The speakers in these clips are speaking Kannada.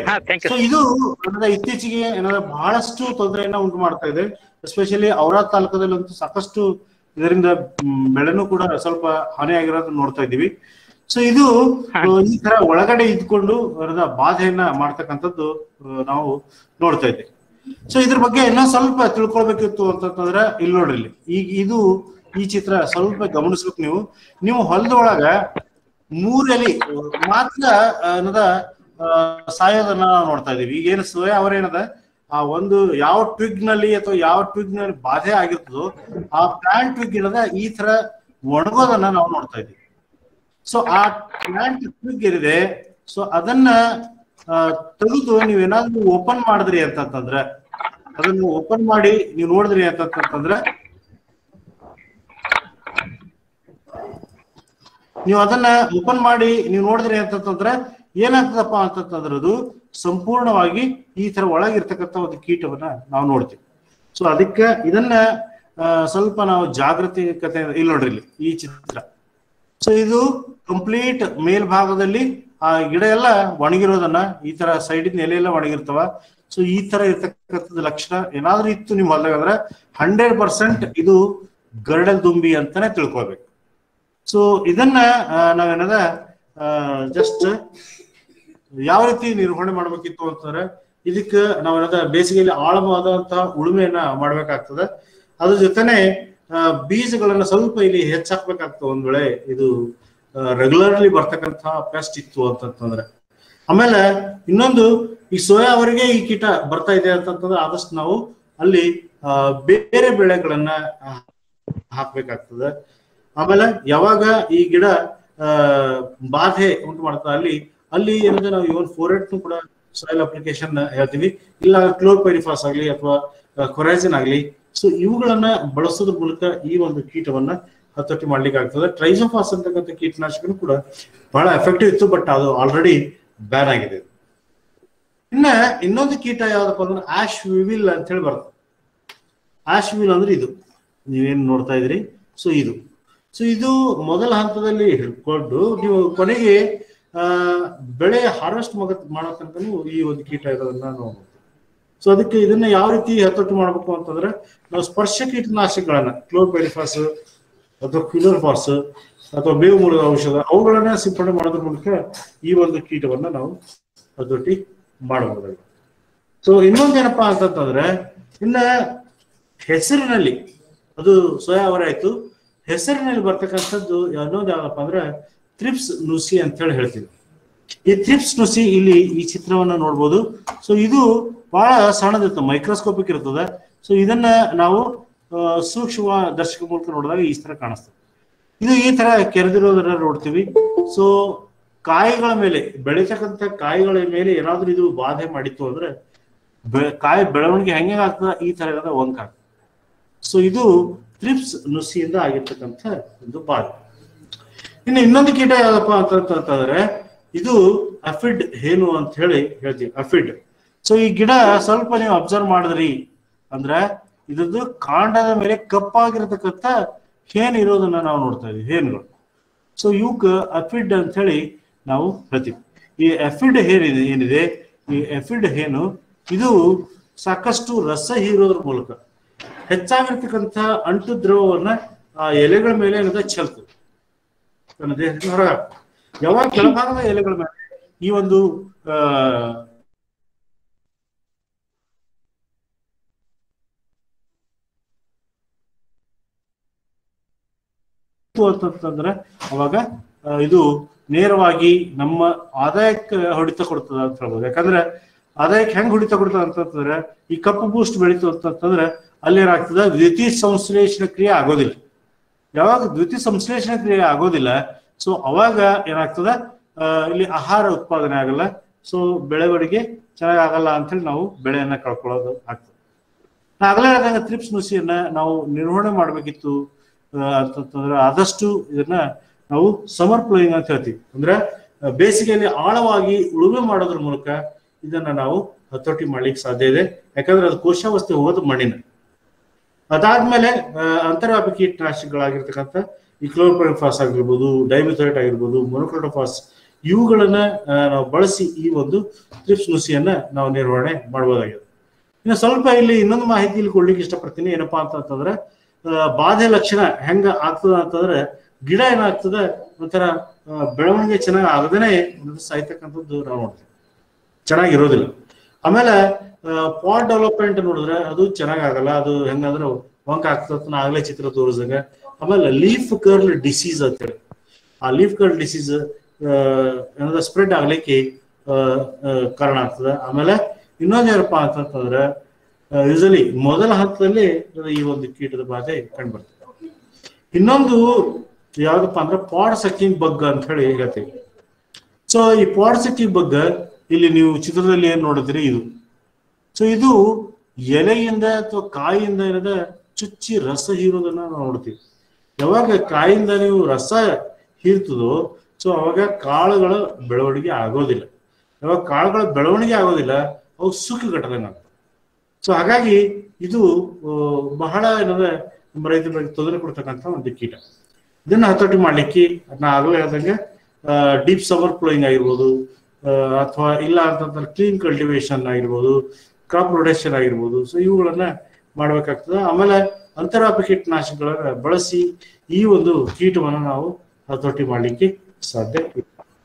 ಹಾ ಥ್ಯಾಂಕ್ ಯು ಸೊ ಇದು ಏನಂದ್ರೆ ಇತ್ತೀಚೆಗೆ ಏನಂದ್ರೆ ಬಹಳಷ್ಟು ತೊಂದರೆಯನ್ನ ಉಂಟು ಮಾಡ್ತಾ ಇದೆ ಎಸ್ಪೆಷಲಿ ಔರಾದ್ ತಾಲೂಕದಲ್ಲಂತೂ ಸಾಕಷ್ಟು ಇದರಿಂದ ಮ್, ಬೆಳೆನೂ ಕೂಡ ಸ್ವಲ್ಪ ಹಾನಿಯಾಗಿರೋದನ್ನ ನೋಡ್ತಾ ಇದ್ದೀವಿ ಸೊ ಇದು ಹಾ. ಆ, ಈ ತರ ಒಳಗಡೆ ಇದ್ಕೊಂಡು ಅದರ ಬಾಧೆಯನ್ನ ಮಾಡ್ತಕ್ಕಂಥದ್ದು ಆ, ನಾವು ನೋಡ್ತಾ ಇದ್ದೇವೆ ಸೊ ಇದ್ರ ಬಗ್ಗೆ ಇನ್ನೂ ಸ್ವಲ್ಪ ತಿಳ್ಕೊಳ್ಬೇಕಿತ್ತು ಅಂತಂತಂದ್ರೆ ಇಲ್ಲಿ ನೋಡ್ರಿ ಇಲ್ಲಿ ಈಗ ಇದು ಈ ಚಿತ್ರ ಸ್ವಲ್ಪ ಗಮನಿಸ್ಬೇಕು ನೀವು ನೀವು ಹೊಲದೊಳಗ ಮೂರಲ್ಲಿ ಮಾತ್ರ ಆ, ಏನದ ಆ, ಸಾಯೋದನ್ನ ನಾವು ನೋಡ್ತಾ ಇದೀವಿ ಈಗ ಏನು ಸೋಯಾ ಅವರೇನದ ಆ ಒಂದು ಯಾವ ಟ್ವಿಗ್ ನಲ್ಲಿ ಅಥವಾ ಯಾವ ಟ್ವಿಗ್ ನಲ್ಲಿ ಬಾಧೆ ಆಗಿರ್ತದೋ ಆ ಪ್ಲಾಂಟ್ ಟ್ವಿಗ್ ಏನದ ಈ ತರ ಒಣಗೋದನ್ನ ನಾವು ನೋಡ್ತಾ ಇದೀವಿ ಸೊ ಆ ಪ್ಲಾಂಟ್ ಟ್ವಿಗ್ ಏನಿದೆ ಸೊ ಅದನ್ನ ಆ, ತೆಗೆದು ನೀವೇನಾದ್ರೂ ಓಪನ್ ಮಾಡಿದ್ರಿ ಅಂತಂತಂದ್ರೆ ಅದನ್ನು ಓಪನ್ ಮಾಡಿ ನೀವು ನೋಡಿದ್ರಿ ಅಂತಂತಂದ್ರೆ ನೀವು ಅದನ್ನ ಓಪನ್ ಮಾಡಿ ನೀವು ನೋಡಿದ್ರಿ ಅಂತಂತಂದ್ರೆ ಏನಾಗ್ತದಪ್ಪ ಅಂತಂತಂದ್ರೆ ಅದು ಸಂಪೂರ್ಣವಾಗಿ ಈ ತರ ಒಳಗಿರ್ತಕ್ಕಂಥ ಒಂದು ಕೀಟವನ್ನ ನಾವು ನೋಡ್ತೀವಿ ಸೊ ಅದಕ್ಕೆ ಇದನ್ನ ಆ, ಸ್ವಲ್ಪ ನಾವು ಜಾಗೃತಿಕತೆ ಇಲ್ಲಿ ನೋಡ್ರಿ ಇಲ್ಲಿ ಈ ಚಿತ್ರ ಸೊ ಇದು ಕಂಪ್ಲೀಟ್ ಮೇಲ್ಭಾಗದಲ್ಲಿ ಆ ಗಿಡ ಎಲ್ಲ ಒಣಗಿರೋದನ್ನ ಈ ತರ ಸೈಡಿನ ಎಲೆ ಎಲ್ಲ ಒಣಗಿರ್ತಾವ ಸೊ ಈ ತರ ಇರ್ತಕ್ಕಂಥದ್ದು ಲಕ್ಷಣ ಏನಾದ್ರೂ ಇತ್ತು ನಿಮ್ ಹೊಲದಾಗ ಅಂದ್ರೆ ಹಂಡ್ರೆಡ್ ಪರ್ಸೆಂಟ್ ಇದು ಗರಡಲ್ ದುಂಬಿ ಅಂತಾನೆ ತಿಳ್ಕೊಳ್ಬೇಕು ಸೊ ಇದನ್ನ ಆ, ನಾವೇನದ ಜಸ್ಟ್ ಯಾವ ರೀತಿ ನಿರ್ವಹಣೆ ಮಾಡ್ಬೇಕಿತ್ತು ಅಂತಂದ್ರೆ ಇದಕ್ಕೆ ನಾವೇನದ ಬೇಸಿಗೆಯಲ್ಲಿ ಆಳವಾದಂತಹ ಉಳುಮೆಯನ್ನ ಮಾಡ್ಬೇಕಾಗ್ತದೆ ಅದ್ರ ಜೊತೆನೆ ಆ, ಬೀಜಗಳನ್ನ ಸ್ವಲ್ಪ ಇಲ್ಲಿ ಹೆಚ್ಚಾಕ್ಬೇಕಾಗ್ತದೆ ಒಂದ್ ವೇಳೆ ಇದು ರೆಗ್ಯುಲರ್ಲಿ ಬರ್ತಕ್ಕಂಥ ಪೆಸ್ಟ್ ಇತ್ತು ಅಂತಂತಂದ್ರೆ ಆಮೇಲೆ ಇನ್ನೊಂದು ಈ ಸೋಯಾ ಅವರಿಗೆ ಈ ಕೀಟ ಬರ್ತಾ ಇದೆ ಅಂತಂತಂದ್ರೆ ಆದಷ್ಟು ನಾವು ಅಲ್ಲಿ ಆ, ಬೇರೆ ಬೆಳೆಗಳನ್ನ ಆ, ಹಾಕ್ಬೇಕಾಗ್ತದೆ ಆಮೇಲೆ ಯಾವಾಗ ಈ ಗಿಡ ಆ ಬಾಧೆ ಉಂಟು ಮಾಡ್ತಾ ಅಲ್ಲಿ ಅಲ್ಲಿ ಏನಂದ್ರೆ ನಾವು ಇವನ್ ಫೋರೆಟ್ ಕೂಡ ಸಾಯಿಲ್ ಅಪ್ಲಿಕೇಶನ್ ಹೇಳ್ತೀವಿ ಇಲ್ಲ ಕ್ಲೋರ್ಪೈರಿಫಾಸ್ ಆಗ್ಲಿ ಅಥವಾ ಕೊರೈಸಿನ್ ಆಗ್ಲಿ ಸೊ ಇವುಗಳನ್ನ ಬಳಸೋದ್ರ ಮೂಲಕ ಈ ಒಂದು ಕೀಟವನ್ನ ಹತೋಟಿ ಮಾಡ್ಲಿಕ್ಕೆ ಆಗ್ತದೆ ಟ್ರೈಸೋಫಾಸ್ ಅಂತಕ್ಕಂಥ ಕೀಟನಾಶಕನು ಕೂಡ ಬಹಳ ಎಫೆಕ್ಟಿವ್ ಇತ್ತು ಬಟ್ ಅದು ಆಲ್ರೆಡಿ ಬ್ಯಾನ್ ಆಗಿದೆ ಇನ್ನ ಇನ್ನೊಂದು ಕೀಟ ಯಾವ್ದಪ್ಪ ಅಂದ್ರೆ ಆಶ್ ವಿವಿಲ್ ಅಂತ ಹೇಳಿ ಬರ್ತದೆ ಆಶ್ ವಿಲ್ ಅಂದ್ರೆ ಇದು ನೀವೇನ್ ನೋಡ್ತಾ ಇದ್ರಿ ಸೊ ಇದು ಸೊ ಇದು ಮೊದಲ ಹಂತದಲ್ಲಿ ಹಿಡ್ಕೊಂಡು ನೀವು ಕೊನೆಗೆ ಆ ಬೆಳೆ ಹಾರ್ವೆಸ್ಟ್ ಮಗ ಮಾಡೋ ತನಕನೂ ಈ ಒಂದು ಕೀಟ ಇರೋದನ್ನ ನೋಡ್ಬೋದು ಸೊ ಅದಕ್ಕೆ ಇದನ್ನ ಯಾವ ರೀತಿ ಹತೋಟಿ ಮಾಡ್ಬೇಕು ಅಂತಂದ್ರೆ ನಾವು ಸ್ಪರ್ಶ ಕೀಟನಾಶಕಗಳನ್ನ ಕ್ಲೋರ್ಪೆರಿಫಾಸ್ ಅಥವಾ ಕ್ವಿಲೋರ್ಫಾಸ್ ಅಥವಾ ಬೇವು ಮೂಲದ ಔಷಧ ಅವುಗಳನ್ನ ಸಿಂಪಡಣೆ ಮಾಡೋದ್ರ ಮೂಲಕ ಈ ಒಂದು ಕೀಟವನ್ನ ನಾವು ಹತೋಟಿ ಮಾಡಬಹುದಾಗಿದೆ ಸೊ ಇನ್ನೊಂದೇನಪ್ಪಾ ಅಂತಂತಂದ್ರೆ ಇನ್ನ ಹೆಸರಿನಲ್ಲಿ ಅದು ಸೋಯಾ ಅವರ ಆಯ್ತು ಹೆಸರಿನಲ್ಲಿ ಬರ್ತಕ್ಕಂಥದ್ದು ಇನ್ನೊಂದು ಯಾವ್ದಪ್ಪ ಅಂದ್ರೆ ತ್ರಿಪ್ಸ್ ನುಸಿ ಅಂತ ಹೇಳಿ ಹೇಳ್ತೀವಿ ಈ ತ್ರಿಪ್ಸ್ ನುಸಿ ಇಲ್ಲಿ ಈ ಚಿತ್ರವನ್ನ ನೋಡ್ಬೋದು ಸೊ ಇದು ಬಹಳ ಸಣ್ಣದಿರ್ತದೆ ಮೈಕ್ರೋಸ್ಕೋಪಿಕ್ ಇರ್ತದೆ ಸೊ ಇದನ್ನ ನಾವು ಆ, ಸೂಕ್ಷ್ಮ ದರ್ಶಕ ಮೂಲಕ ನೋಡಿದಾಗ ಈ ತರ ಕಾಣಿಸ್ತದೆ ಇದು ಈ ತರ ಕೆರೆದಿರೋದನ್ನ ನೋಡ್ತೀವಿ ಸೊ ಕಾಯಿಗಳ ಮೇಲೆ ಬೆಳೀತಕ್ಕಂಥ ಕಾಯಿಗಳ ಮೇಲೆ ಏನಾದ್ರೂ ಇದು ಬಾಧೆ ಮಾಡಿತ್ತು ಅಂದ್ರೆ ಬೆ- ಕಾಯಿ ಬೆಳವಣಿಗೆ ಹೆಂಗೆ ಆಗ್ತದ ಈ ತರ ಇರೋದ ವಂಕ ಸೊ ಇದು ತ್ರಿಪ್ಸ್ ನುಸಿಯಿಂದ ಆಗಿರ್ತಕ್ಕಂಥ ಒಂದು ಬಾಧೆ ಇನ್ನು ಇನ್ನೊಂದು ಕೀಟ ಯಾವ್ದಪ್ಪ ಅಂತಂತಂದ್ರೆ ಇದು ಅಫಿಡ್ ಹೇನು ಅಂತ ಹೇಳಿ ಹೇಳ್ತೀವಿ ಅಫಿಡ್ ಸೊ ಈ ಗಿಡ ಸ್ವಲ್ಪ ನೀವು ಅಬ್ಸರ್ವ್ ಮಾಡಿದ್ರಿ ಅಂದ್ರೆ ಇದ್ರದ್ದು ಕಾಂಡದ ಮೇಲೆ ಕಪ್ಪಾಗಿರ್ತಕ್ಕಂಥ ಹೇನು ಇರೋದನ್ನ ನಾವು ನೋಡ್ತಾ ಇದೀವಿ ಹೇನುಗಳು ಸೊ ಇವಕ್ ಅಫಿಡ್ ಅಂತ ಹೇಳಿ ನಾವು ಹೇಳ್ತೀವಿ ಈ ಎಫಿಡ್ ಏನಿದೆ ಏನಿದೆ ಈ ಎಫಿಡ್ ಹೇನು ಇದು ಸಾಕಷ್ಟು ರಸ ಹೀರೋದ್ರ ಮೂಲಕ ಹೆಚ್ಚಾಗಿರ್ತಕ್ಕಂಥ ಅಂಟು ದ್ರವವನ್ನ ಆ ಎಲೆಗಳ ಮೇಲೆ ಏನದ ಚೆಲ್ತದೆ ತನ್ನ ದೇಹದಿಂದ ಹೊರಗೆ ಹಾಕ್ತದೆ. ಯಾವಾಗ ಕೆಳಭಾಗದ ಎಲೆಗಳ ಮೇಲೆ ಈ ಒಂದು ಆ ಇತ್ತು ಅಂತಂತಂದ್ರೆ ಅವಾಗ ಆ, ಇದು ನೇರವಾಗಿ ನಮ್ಮ ಆದಾಯಕ್ಕೆ ಹೊಡಿತ ಕೊಡ್ತದ ಅಂತ ಹೇಳ್ಬೋದು ಯಾಕಂದ್ರೆ ಆದಾಯಕ್ಕೆ ಹೆಂಗ್ ಹೊಡಿತ ಕೊಡ್ತದ ಅಂತಂತಂದ್ರೆ ಈ ಕಪ್ಪು ಬೂಸ್ಟ್ ಬೆಳೀತು ಅಂತಂತಂದ್ರೆ ಅಲ್ಲಿ ಏನಾಗ್ತದ ದ್ವಿತೀಯ ಸಂಶ್ಲೇಷಣ ಕ್ರಿಯೆ ಆಗೋದಿಲ್ಲ ಯಾವಾಗ ದ್ವಿತೀಯ ಸಂಶ್ಲೇಷಣ ಕ್ರಿಯೆ ಆಗೋದಿಲ್ಲ ಸೊ ಅವಾಗ ಏನಾಗ್ತದ ಆ, ಇಲ್ಲಿ ಆಹಾರ ಉತ್ಪಾದನೆ ಆಗಲ್ಲ ಸೊ ಬೆಳವಣಿಗೆ ಚೆನ್ನಾಗ್ ಆಗಲ್ಲ ಅಂತ ಹೇಳಿ ನಾವು ಬೆಳೆಯನ್ನ ಕಳ್ಕೊಳ್ಳೋದು ಆಗ್ತದೆ ಆಗಲೇ ಹೇಳಿದಂಗೆ ತ್ರಿಪ್ಸ್ ನುಸಿಯನ್ನ ನಾವು ನಿರ್ವಹಣೆ ಮಾಡ್ಬೇಕಿತ್ತು ಆ, ಅಂತಂತಂದ್ರೆ ಆದಷ್ಟು ಇದನ್ನ ನಾವು ಸಮರ್ ಪ್ಲೋಯಿಂಗ್ ಅಂತ ಹೇಳ್ತೀವಿ ಅಂದ್ರೆ ಆ, ಬೇಸಿಗೆಯಲ್ಲಿ ಆಳವಾಗಿ ಉಳುಮೆ ಮಾಡೋದ್ರ ಮೂಲಕ ಇದನ್ನ ನಾವು ಹತೋಟಿ ಮಾಡ್ಲಿಕ್ಕೆ ಸಾಧ್ಯ ಇದೆ ಯಾಕಂದ್ರೆ ಅದು ಕೋಶಾವಸ್ಥೆ ಹೋಗೋದು ಮಣ್ಣಿನ ಅದಾದ್ಮೇಲೆ ಆ, ಅಂತರ್ವ್ಯಾಪಿ ಕೀಟನಾಶಕಗಳಾಗಿರ್ತಕ್ಕಂಥ ಈ ಕ್ಲೋರ್ಪರಿಫಾಸ್ ಆಗಿರ್ಬೋದು ಡೈಮಿಥೋರೇಟ್ ಆಗಿರ್ಬೋದು ಮೊನೊಕ್ರೋಟೋಫಾಸ್ ಇವುಗಳನ್ನ ಆ, ನಾವು ಬಳಸಿ ಈ ಒಂದು ತ್ರಿಪ್ಸ್ ನುಸಿಯನ್ನ ನಾವು ನಿರ್ವಹಣೆ ಮಾಡಬಹುದಾಗಿದೆ ಇನ್ನು ಸ್ವಲ್ಪ ಇಲ್ಲಿ ಇನ್ನೊಂದು ಮಾಹಿತಿ ಇಲ್ಲಿ ಕೊಡ್ಲಿಕ್ಕೆ ಇಷ್ಟಪಡ್ತೀನಿ ಏನಪ್ಪಾ ಅಂತಂತಂದ್ರೆ ಆ, ಬಾಧೆ ಲಕ್ಷಣ ಹೆಂಗ ಆಗ್ತದ ಅಂತಂದ್ರೆ ಗಿಡ ಏನಾಗ್ತದೆ ಒಂಥರ ಆ, ಬೆಳವಣಿಗೆ ಚೆನ್ನಾಗಿ ಆಗದೇನೆ ಒಂದು ಸಾಯ್ತಕ್ಕಂಥದ್ದು ನಾವು ನೋಡ್ತೀವಿ ಚೆನ್ನಾಗಿರೋದಿಲ್ಲ ಆಮೇಲೆ ಪಾಟ್ ಡೆವಲಪ್ಮೆಂಟ್ ನೋಡಿದ್ರೆ ಅದು ಚೆನ್ನಾಗ್ ಆಗಲ್ಲ ಅದು ಹೆಂಗಂದ್ರೆ ವಂಕ ಆಗ್ತದ ಆಗ್ಲೇ ಚಿತ್ರ ತೋರಿಸಿದಾಗ ಆಮೇಲೆ ಲೀಫ್ ಕರ್ಲ್ ಡಿಸೀಸ್ ಅಂತೇಳಿ ಆ ಲೀಫ್ ಕರ್ಲ್ ಡಿಸೀಸ್ ಏನಾದ್ರು ಸ್ಪ್ರೆಡ್ ಆಗ್ಲಿಕ್ಕೆ ಆ, ಆ, ಕಾರಣ ಆಗ್ತದೆ ಆಮೇಲೆ ಇನ್ನೊಂದು ಏನಪ್ಪಾ ಅಂತಂತಂದ್ರೆ ಯೂಸಲಿ ಮೊದಲ ಹಂತದಲ್ಲಿ ಈ ಒಂದು ಕೀಟದ ಬಾಧೆ ಕಂಡುಬರ್ತದೆ ಇನ್ನೊಂದು ಯಾವ್ದಪ್ಪ ಅಂದ್ರೆ ಪಾಡ್ ಸಕ್ಕಿಂಗ್ ಬಗ್ ಅಂತ ಹೇಳಿ ಹೇಳ್ತೀವಿ ಸೊ ಈ ಪಾಡ್ ಸಕ್ಕಿಂಗ್ ಬಗ್ ಇಲ್ಲಿ ನೀವು ಚಿತ್ರದಲ್ಲಿ ಏನ್ ನೋಡಿದ್ರಿ ಇದು ಸೊ ಇದು ಎಲೆಯಿಂದ ಅಥವಾ ಕಾಯಿಯಿಂದ ಏನದ ಚುಚ್ಚಿ ರಸ ಹೀರೋದನ್ನ ನಾವು ನೋಡ್ತೀವಿ ಯಾವಾಗ ಕಾಯಿಂದ ನೀವು ರಸ ಹೀರ್ತದೋ ಸೊ ಅವಾಗ ಕಾಳುಗಳ ಬೆಳವಣಿಗೆ ಆಗೋದಿಲ್ಲ ಯಾವಾಗ ಕಾಳುಗಳ ಬೆಳವಣಿಗೆ ಆಗೋದಿಲ್ಲ ಅವು ಸುಖ ಘಟನೆ ಸೊ ಹಾಗಾಗಿ ಇದು ಆ, ಬಹಳ ಏನಂದ್ರೆ ನಮ್ಮ ರೈತರಿಗೆ ತೊಂದರೆ ಕೊಡ್ತಕ್ಕಂಥ ಒಂದು ಕೀಟ ಇದನ್ನ ಹತೋಟಿ ಮಾಡ್ಲಿಕ್ಕೆ ನಾ ಆಗಲೇ ಹೇಳ್ದಂಗೆ ಡೀಪ್ ಸವರ್ ಫ್ಲೋಯಿಂಗ್ ಆಗಿರ್ಬೋದು ಅಥವಾ ಇಲ್ಲ ಅಂತಂದ್ರೆ ಕ್ಲೀನ್ ಕಲ್ಟಿವೇಶನ್ ಆಗಿರ್ಬೋದು ಕ್ರಾಪ್ ರೊಟೇಷನ್ ಆಗಿರ್ಬೋದು ಸೊ ಇವುಗಳನ್ನ ಮಾಡ್ಬೇಕಾಗ್ತದೆ ಆಮೇಲೆ ಅಂತರಾಪ ಕೀಟನಾಶಕಗಳನ್ನ ಬಳಸಿ ಈ ಒಂದು ಕೀಟವನ್ನ ನಾವು ಹತೋಟಿ ಮಾಡ್ಲಿಕ್ಕೆ ಸಾಧ್ಯ ಇದೆ.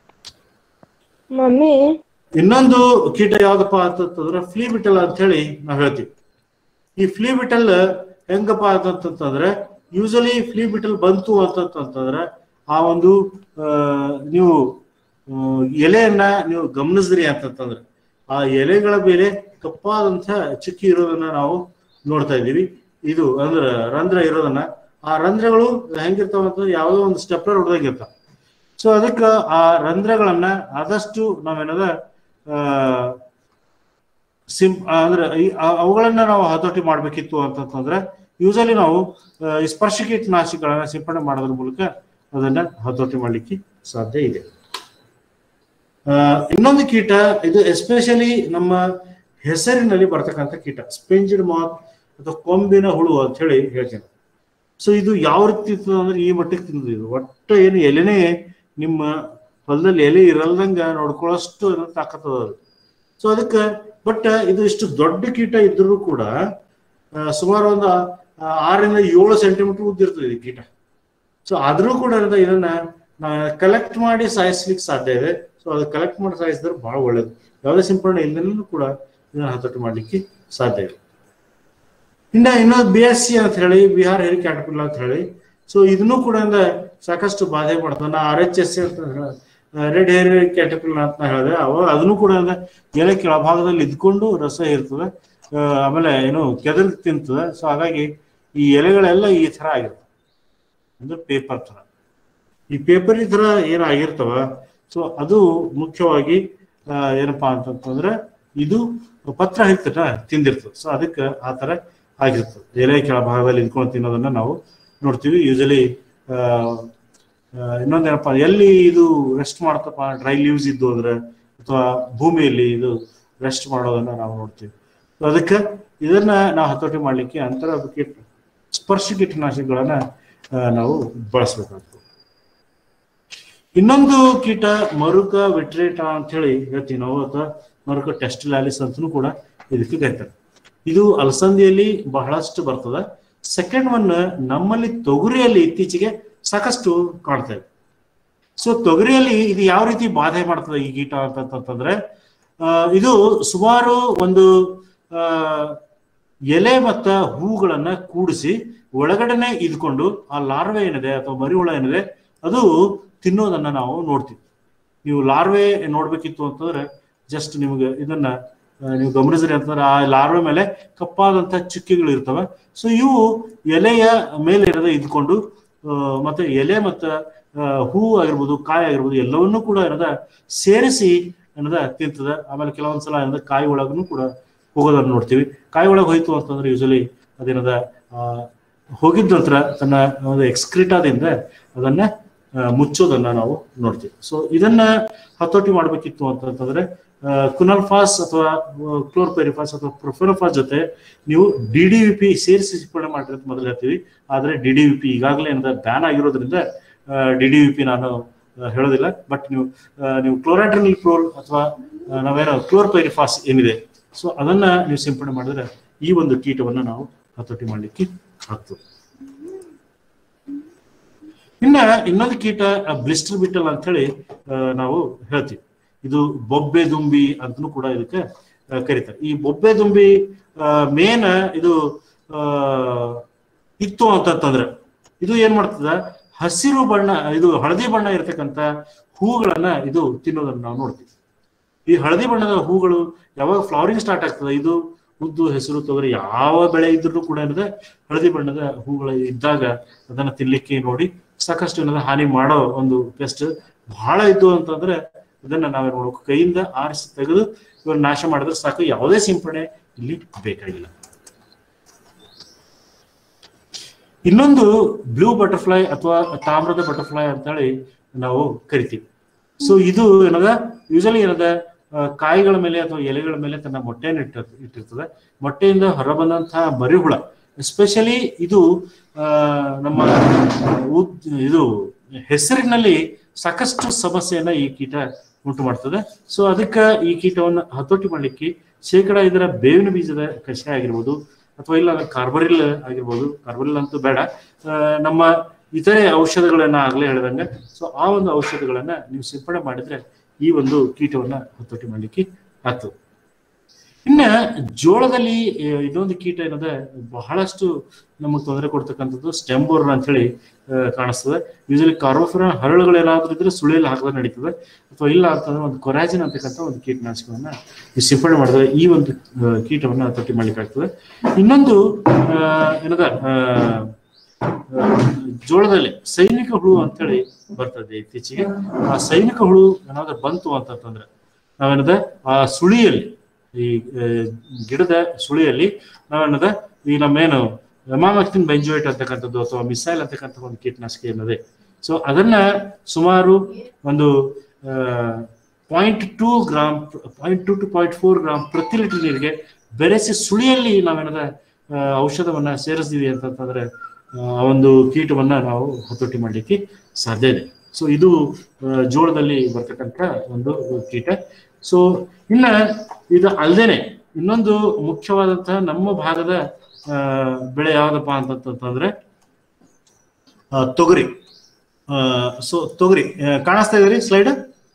ಮಮ್ಮಿ ಇನ್ನೊಂದು ಕೀಟ ಯಾವ್ದಪ್ಪ ಅಂತಂತಂದ್ರೆ ಫ್ಲೀ ಬಿಟಲ್ ಅಂತ ಹೇಳಿ ನಾವ್ ಹೇಳ್ತೀವಿ ಈ ಫ್ಲೀ ಬಿಟಲ್ ಹೆಂಗಪ್ಪ ಅಂತಂತಂದ್ರೆ ಯೂಸಲಿ ಫ್ಲೀ ಬಿಟಲ್ ಬಂತು ಅಂತಂತಂದ್ರೆ ಆ ಒಂದು ಆ, ನೀವು ಆ, ಎಲೆಯನ್ನ ನೀವು ಗಮನಿಸಿದ್ರಿ ಅಂತಂತಂದ್ರೆ ಆ ಎಲೆಗಳ ಮೇಲೆ ಕಪ್ಪಾದಂತ ಚುಕ್ಕಿ ಇರೋದನ್ನ ನಾವು ನೋಡ್ತಾ ಇದ್ದೀವಿ ಇದು ಅಂದ್ರೆ ರಂಧ್ರ ಇರೋದನ್ನ ಆ ರಂಧ್ರಗಳು ಹೆಂಗಿರ್ತಾವ ಅಂತಂದ್ರೆ ಯಾವುದೋ ಒಂದು ಸ್ಟೆಪ್ಲರ್ ಹೊಡೆದಾಗಿರ್ತಾವ ಸೊ ಅದಕ್ಕೆ ಆ ರಂಧ್ರಗಳನ್ನ ಆದಷ್ಟು ನಾವೇನದ ಆ, ಸಿಂ ಅಂದ್ರೆ ಈ- ಆ- ಅವುಗಳನ್ನ ನಾವು ಹತೋಟಿ ಮಾಡ್ಬೇಕಿತ್ತು ಅಂತಂತಂದ್ರೆ ಯೂಸಲಿ ನಾವು ಆ, ಈ ಸ್ಪರ್ಶ ಕೀಟನಾಶಕಗಳನ್ನ ಸಿಂಪಡಣೆ ಮಾಡೋದ್ರ ಮೂಲಕ ಅದನ್ನ ಹತೋಟಿ ಮಾಡ್ಲಿಕ್ಕೆ ಸಾಧ್ಯ ಇದೆ ಆ, ಇನ್ನೊಂದು ಕೀಟ ಇದು ಎಸ್ಪೆಷಲಿ ನಮ್ಮ ಹೆಸರಿನಲ್ಲಿ ಬರ್ತಕ್ಕಂಥ ಕೀಟ ಸ್ಪೆಂಜ್ಡ್ ಮಾತ್ ಅಥವಾ ಕೊಂಬಿನ ಹುಳು ಅಂತ ಹೇಳಿ ಹೇಳ್ತೀನಿ ಸೊ ಇದು ಯಾವ ರೀತಿ ತಿಂತದ ಅಂದ್ರೆ ಈ ಮಟ್ಟಿಗೆ ತಿಂತದ ಇದು ಒಟ್ಟು ಏನು ಎಲೆನೇ ನಿಮ್ಮ ಹೊಲದಲ್ಲಿ ಎಲೆ ಇರಲ್ದಂಗ ನೋಡ್ಕೊಳ್ಳೋಷ್ಟು ಏನೋ ತಾಕತ್ತದ ಅದು ಸೊ ಅದಕ್ಕೆ ಬಟ್ ಇದು ಇಷ್ಟು ದೊಡ್ಡ ಕೀಟ ಇದ್ರೂ ಕೂಡ ಆ, ಸುಮಾರು ಒಂದು ಆ, ಆರರಿಂದ ಏಳು ಸೆಂಟಿಮೀಟರ್ ಉದ್ದಿರ್ತದೆ ಈ ಕೀಟ ಸೊ ಆದ್ರೂ ಕೂಡ ಏನದ ಇದನ್ನ ಕಲೆಕ್ಟ್ ಮಾಡಿ ಸಾಯಿಸ್ಲಿಕ್ಕೆ ಸಾಧ್ಯ ಇದೆ ಸೊ ಅದು ಕಲೆಕ್ಟ್ ಮಾಡಿ ಸಾಯಿಸಿದ್ರೆ ಬಹಳ ಒಳ್ಳೇದು ಯಾವುದೇ ಸಿಂಪಡಣೆ ಇಲ್ಲದಲ್ಲೂ ಕೂಡ ಇದನ್ನ ಹತೋಟಿ ಮಾಡ್ಲಿಕ್ಕೆ ಸಾಧ್ಯ ಇದೆ ಇನ್ನ ಇನ್ನೊಂದು ಬಿ ಎಸ್ ಸಿ ಅಂತ ಹೇಳಿ ಬಿಹಾರ್ ಹೆರಿ ಕ್ಯಾಟಪಿಲ್ಲ ಅಂತ ಹೇಳಿ ಸೊ ಇದನ್ನು ಕೂಡ ಇಂದ ಸಾಕಷ್ಟು ಬಾಧೆ ಮಾಡ್ತಾನೆ ನಾ ಆರ್ ಎಚ್ ಎಸ್ ಅಂತ ರೆಡ್ ಹೇರ್ ಕ್ಯಾಟಪಿಲ್ಲ ಅಂತ ನಾ ಹೇಳಿದೆ ಅವಾಗ ಅದನ್ನು ಕೂಡ ಇಂದ ಎಲೆ ಕೆಳಭಾಗದಲ್ಲಿ ಇದ್ಕೊಂಡು ರಸ ಇರ್ತದೆ ಆ, ಆಮೇಲೆ ಏನು ಕೆದಲ್ ತಿಂತದೆ ಸೊ ಹಾಗಾಗಿ ಈ ಎಲೆಗಳೆಲ್ಲ ಈ ತರ ಆಗಿರ್ತವೆ ಅಂದ್ರೆ ಪೇಪರ್ ತರ ಈ ಪೇಪರ್ ತರ ಏನಾಗಿರ್ತವ ಸೊ ಅದು ಮುಖ್ಯವಾಗಿ ಆ, ಏನಪ್ಪಾ ಅಂತಂತಂದ್ರೆ ಇದು ಪತ್ರ ಹಿರ್ತನ ತಿಂದಿರ್ತದೆ ಸೊ ಅದಕ್ಕೆ ಆ ತರ ಆಗಿರ್ತದೆ ಎಲೆ ಕೆಳಭಾಗದಲ್ಲಿ ಇದ್ಕೊಂಡು ತಿನ್ನೋದನ್ನ ನಾವು ನೋಡ್ತೀವಿ ಯೂಸಲಿ ಇನ್ನೊಂದೇನಪ್ಪ ಎಲ್ಲಿ ಇದು ರೆಸ್ಟ್ ಮಾಡ್ತಪ್ಪ ಡ್ರೈ ಲೀವ್ಸ್ ಇದ್ದು ಅಂದ್ರೆ ಅಥವಾ ಭೂಮಿಯಲ್ಲಿ ಇದು ರೆಸ್ಟ್ ಮಾಡೋದನ್ನ ನಾವು ನೋಡ್ತೀವಿ So ಅದಕ್ಕೆ ಇದನ್ನ ನಾವು ಹತೋಟಿ ಮಾಡ್ಲಿಕ್ಕೆ ಅಂತರ ಕೀಟ ಸ್ಪರ್ಶ ಕೀಟನಾಶಕಗಳನ್ನ ಆ, ನಾವು ಬಳಸಬೇಕಾಗ್ತದೆ ಇನ್ನೊಂದು ಕೀಟ ಮರುಕ ವಿಟ್ರೇಟ ಅಂತ ಹೇಳಿ ಹೇಳ್ತೀವಿ ನಾವು ಅಥವಾ ಮರುಕ ಟೆಸ್ಟಿಲಾಲಿಸ್ ಅಂತಲೂ ಕೂಡ ಇದಕ್ಕೆ ಕರೀತಾರೆ ಇದು ಅಲಸಂದಿಯಲ್ಲಿ ಬಹಳಷ್ಟು ಬರ್ತದೆ ಸೆಕೆಂಡ್ ಒನ್ ನಮ್ಮಲ್ಲಿ ತೊಗರಿಯಲ್ಲಿ ಇತ್ತೀಚೆಗೆ ಸಾಕಷ್ಟು ಕಾಣ್ತಾ ಇದೆ ಸೊ ತೊಗರಿಯಲ್ಲಿ ಇದು ಯಾವ ರೀತಿ ಬಾಧೆ ಮಾಡ್ತದೆ ಈ ಕೀಟ ಅಂತಂತಂದ್ರೆ ಆ, ಇದು ಸುಮಾರು ಒಂದು ಆ, ಎಲೆ ಮತ್ತ ಹೂಗಳನ್ನ ಕೂಡಿಸಿ ಒಳಗಡೆನೆ ಇದ್ಕೊಂಡು ಆ ಲಾರ್ವೆ ಏನಿದೆ ಅಥವಾ ಮರಿಹುಳ ಏನಿದೆ ಅದು ತಿನ್ನೋದನ್ನ ನಾವು ನೋಡ್ತೀವಿ ನೀವು ಲಾರ್ವೆ ನೋಡ್ಬೇಕಿತ್ತು ಅಂತಂದ್ರೆ ಜಸ್ಟ್ ನಿಮಗೆ ಇದನ್ನ ಆ, ನೀವು ಗಮನಿಸ್ರಿ ಅಂತಂದ್ರೆ ಆ ಲಾರ್ವೆ ಮೇಲೆ ಕಪ್ಪಾದಂತ ಚುಕ್ಕಿಗಳು ಇರ್ತವೆ ಸೊ ಇವು ಎಲೆಯ ಮೇಲೆ ಇರೋದ ಇದ್ಕೊಂಡು ಆ, ಮತ್ತೆ ಎಲೆ ಮತ್ತು ಹೂ ಆಗಿರ್ಬೋದು ಕಾಯಿ ಆಗಿರ್ಬೋದು ಎಲ್ಲವನ್ನೂ ಕೂಡ ಏನದ ಸೇರಿಸಿ ಏನದ ತಿಂತದ ಆಮೇಲೆ ಕೆಲವೊಂದ್ಸಲ ಏನದ ಕಾಯಿ ಒಳಗೂ ಕೂಡ ಹೋಗೋದನ್ನ ನೋಡ್ತೀವಿ ಕಾಯಿ ಒಳಗೆ ಹೋಯ್ತು ಅಂತಂದ್ರೆ ಯೂಸಲಿ ಅದೇನದ ಆ, ಹೋಗಿದ ನಂತರ ತನ್ನ ಒಂದು ಎಕ್ಸ್ಕ್ರಿಟಾದಿಂದ ಅದನ್ನ ಆ, ಮುಚ್ಚೋದನ್ನ ನಾವು ನೋಡ್ತೀವಿ ಸೊ ಇದನ್ನ ಹತೋಟಿ ಮಾಡ್ಬೇಕಿತ್ತು ಅಂತಂತಂದ್ರೆ ಕುನಲ್ಫಾಸ್ ಅಥವಾ ಕ್ಲೋರ್ಪೆರಿಫಾಸ್ ಅಥವಾ ಪ್ರೊಫೆನೋಫಾಸ್ ಜೊತೆ ನೀವು ಡಿ ಡಿ ವಿ ಪಿ ಸೇರಿಸಿ ಸಿಂಪಡಣೆ ಮಾಡಿರಿ ಅಂತ ಮೊದಲು ಹೇಳ್ತೀವಿ ಆದ್ರೆ ಡಿ ಡಿ ವಿ ಪಿ ಈಗಾಗಲೇ ಏನದ ಬ್ಯಾನ್ ಆಗಿರೋದ್ರಿಂದ ಡಿ ಡಿ ವಿ ಪಿ ನಾನು ಆ, ಹೇಳೋದಿಲ್ಲ ಬಟ್ ನೀವು ಆ, ನೀವು ಕ್ಲೋರಾಡ್ರಿನಿಲ್ ಪ್ರೋಲ್ ಅಥವಾ ಆ, ನಾವೇನೋ ಕ್ಲೋರ್ಪೈರಿಫಾಸ್ ಏನಿದೆ ಸೊ ಅದನ್ನ ನೀವು ಸಿಂಪಡಣೆ ಮಾಡಿದ್ರೆ ಈ ಒಂದು ಕೀಟವನ್ನ ನಾವು ಹತೋಟಿ ಮಾಡಲಿಕ್ಕೆ ಆಗ್ತದೆ ಇನ್ನ ಇನ್ನೊಂದು ಕೀಟ ಬ್ಲಿಸ್ಟರ್ ಬಿಟಲ್ ಅಂತ ಹೇಳಿ ಆ, ನಾವು ಹೇಳ್ತೀವಿ ಇದು ಬೊಬ್ಬೆ ದುಂಬಿ ಅಂತಲೂ ಕೂಡ ಇದಕ್ಕೆ ಆ, ಕರೀತಾರೆ ಈ ಬೊಬ್ಬೆ ದುಂಬಿ ಮೇನ್ ಇದು ಆ, ಇತ್ತು ಅಂತಂತಂದ್ರೆ ಇದು ಏನ್ ಮಾಡ್ತದ ಹಸಿರು ಬಣ್ಣ ಇದು ಹಳದಿ ಬಣ್ಣ ಇರತಕ್ಕಂತ ಹೂಗಳನ್ನ ಇದು ತಿನ್ನೋದನ್ನ ನಾವು ನೋಡ್ತೀವಿ ಈ ಹಳದಿ ಬಣ್ಣದ ಹೂಗಳು ಯಾವಾಗ ಫ್ಲವರಿಂಗ್ ಸ್ಟಾರ್ಟ್ ಆಗ್ತದೆ ಇದು ಉದ್ದು ಹೆಸರು ತೊಗರಿ ಯಾವ ಬೆಳೆ ಇದ್ರೂ ಕೂಡ ಏನದ ಹಳದಿ ಬಣ್ಣದ ಹೂಗಳು ಇದ್ದಾಗ ಅದನ್ನ ತಿನ್ಲಿಕ್ಕೆ ನೋಡಿ ಸಾಕಷ್ಟು ಏನದ ಹಾನಿ ಮಾಡೋ ಒಂದು ಪೆಸ್ಟ್ ಬಹಳ ಇದ್ದು ಅಂತಂದ್ರೆ ಅದನ್ನ ನಾವೇನ್ ಮಾಡ್ಬೇಕು ಕೈಯಿಂದ ಆರಿಸಿ ತೆಗೆದು ಇವ್ರ ನಾಶ ಮಾಡಿದ್ರೆ ಸಾಕು ಯಾವುದೇ ಸಿಂಪಡಣೆ ಇಲ್ಲಿ ಬೇಕಾಗಿಲ್ಲ ಇನ್ನೊಂದು ಬ್ಲೂ ಬಟರ್ಫ್ಲೈ ಅಥವಾ ತಾಮ್ರದ ಬಟರ್ಫ್ಲೈ ಅಂತ ಹೇಳಿ ನಾವು ಕರಿತೀವಿ ಸೊ ಇದು ಏನದ ಯೂಶಲಿ ಏನದ ಆ, ಕಾಯಿಗಳ ಮೇಲೆ ಅಥವಾ ಎಲೆಗಳ ಮೇಲೆ ತನ್ನ ಮೊಟ್ಟೆಯನ್ನು ಇಟ್ಟ ಇಟ್ಟಿರ್ತದೆ ಮೊಟ್ಟೆಯಿಂದ ಹೊರಬಂದಂತಹ ಮರಿಹುಳ ಎಸ್ಪೆಷಲಿ ಇದು ಆ, ನಮ್ಮ ಉದ್- ಇದು ಹೆಸರಿನಲ್ಲಿ ಸಾಕಷ್ಟು ಸಮಸ್ಯೆಯನ್ನ ಈ ಕೀಟ ಉಂಟು ಮಾಡ್ತದೆ ಸೊ ಅದಕ್ಕೆ ಈ ಕೀಟವನ್ನು ಹತೋಟಿ ಮಾಡಲಿಕ್ಕೆ ಶೇಕಡ ಇದರ ಬೇವಿನ ಬೀಜದ ಕಷಾಯ ಆಗಿರ್ಬೋದು ಅಥವಾ ಇಲ್ಲ ಕಾರ್ಬರಿಲ್ ಆಗಿರ್ಬೋದು ಕಾರ್ಬರಿಲ್ ಅಂತೂ ಬೇಡ ಆ, ನಮ್ಮ ಇತರೆ ಔಷಧಗಳನ್ನ ಆಗ್ಲೇ ಹೇಳ್ದಂಗ ಸೊ ಆ ಒಂದು ಔಷಧಗಳನ್ನ ನೀವು ಸಿಂಪಡಣೆ ಮಾಡಿದ್ರೆ ಈ ಒಂದು ಕೀಟವನ್ನ ಹತೋಟಿ ಮಾಡಲಿಕ್ಕೆ ಆಗ್ತದೆ ಇನ್ನ ಜೋಳದಲ್ಲಿ ಆ, ಇನ್ನೊಂದು ಕೀಟ ಏನದ ಬಹಳಷ್ಟು ನಮಗೆ ತೊಂದರೆ ಕೊಡ್ತಕ್ಕಂಥದ್ದು ಸ್ಟೆಂಬೋರ್ ಅಂತ ಹೇಳಿ ಆ, ಕಾಣಿಸ್ತದೆ ಯೂಶಲಿ ಕಾರ್ಬೋಫಿರ ಹರಳುಗಳು ಏನಾದ್ರೂ ಇದ್ರೆ ಸುಳಿಯಲ್ಲಿ ಹಾಕಿದ್ರೆ ನಡೀತದೆ ಅಥವಾ ಇಲ್ಲ ಅಂತಂದ್ರೆ ಒಂದು ಕೊರಾಜಿನ್ ಅಂತಕ್ಕಂಥ ಒಂದು ಕೀಟನಾಶಕವನ್ನ ಈ ಸಿಂಪಡಣೆ ಮಾಡಿದ್ರೆ ಈ ಒಂದು ಆ, ಕೀಟವನ್ನ ಹತೋಟಿ ಮಾಡ್ಲಿಕ್ಕೆ ಆಗ್ತದೆ ಇನ್ನೊಂದು ಆ, ಏನದ ಆ, ಆ, ಜೋಳದಲ್ಲಿ ಸೈನಿಕ ಹುಳು ಅಂತೇಳಿ ಬರ್ತದೆ ಇತ್ತೀಚೆಗೆ ಆ ಸೈನಿಕ ಹುಳು ಏನಾದ್ರೂ ಬಂತು ಅಂತಂತಂದ್ರೆ ನಾವೇನದ ಆ ಸುಳಿಯಲ್ಲಿ ಈ ಆ, ಗಿಡದ ಸುಳಿಯಲ್ಲಿ ನಾವೇನದ ಈ ನಮ್ಮೇನು ಎಮಾಮಕ್ತಿನ್ ಬೆಂಜೋಯಿಟ್ ಅಂತಕ್ಕಂಥದ್ದು ಅಥವಾ ಮಿಸೈಲ್ ಅಂತಕ್ಕಂಥ ಒಂದು ಕೀಟನಾಶಕ ಏನದೆ ಸೊ ಅದನ್ನ ಸುಮಾರು ಒಂದು point two gram point two to point four gram ಪ್ರತಿ ಲೀಟರ್ ನೀರಿಗೆ ಬೆರೆಸಿ ಸುಳಿಯಲ್ಲಿ ನಾವೇನದ ಆ, ಔಷಧವನ್ನ ಸೇರಿಸ್ತೀವಿ ಅಂತಂತಂದ್ರೆ ಆ, ಆ ಒಂದು ಕೀಟವನ್ನ ನಾವು ಹತೋಟಿ ಮಾಡಲಿಕ್ಕೆ ಸಾಧ್ಯ ಇದೆ ಸೊ ಇದು ಆ, ಜೋಳದಲ್ಲಿ ಬರ್ತಕ್ಕಂಥ ಒಂದು ಕೀಟ ಸೊ ಇನ್ನ ಇದು ಅಲ್ದೇನೆ ಇನ್ನೊಂದು ಮುಖ್ಯವಾದಂತಹ ನಮ್ಮ ಭಾಗದ ಆ, ಬೆಳೆ ಯಾವ್ದಪ್ಪ ಅಂತಂತಂದ್ರೆ ಆ, ತೊಗರಿ ಸೊ ತೊಗರಿ ಆ, ಕಾಣಿಸ್ತಾ ಇದೀರಿ ಸ್ಲೈಡ್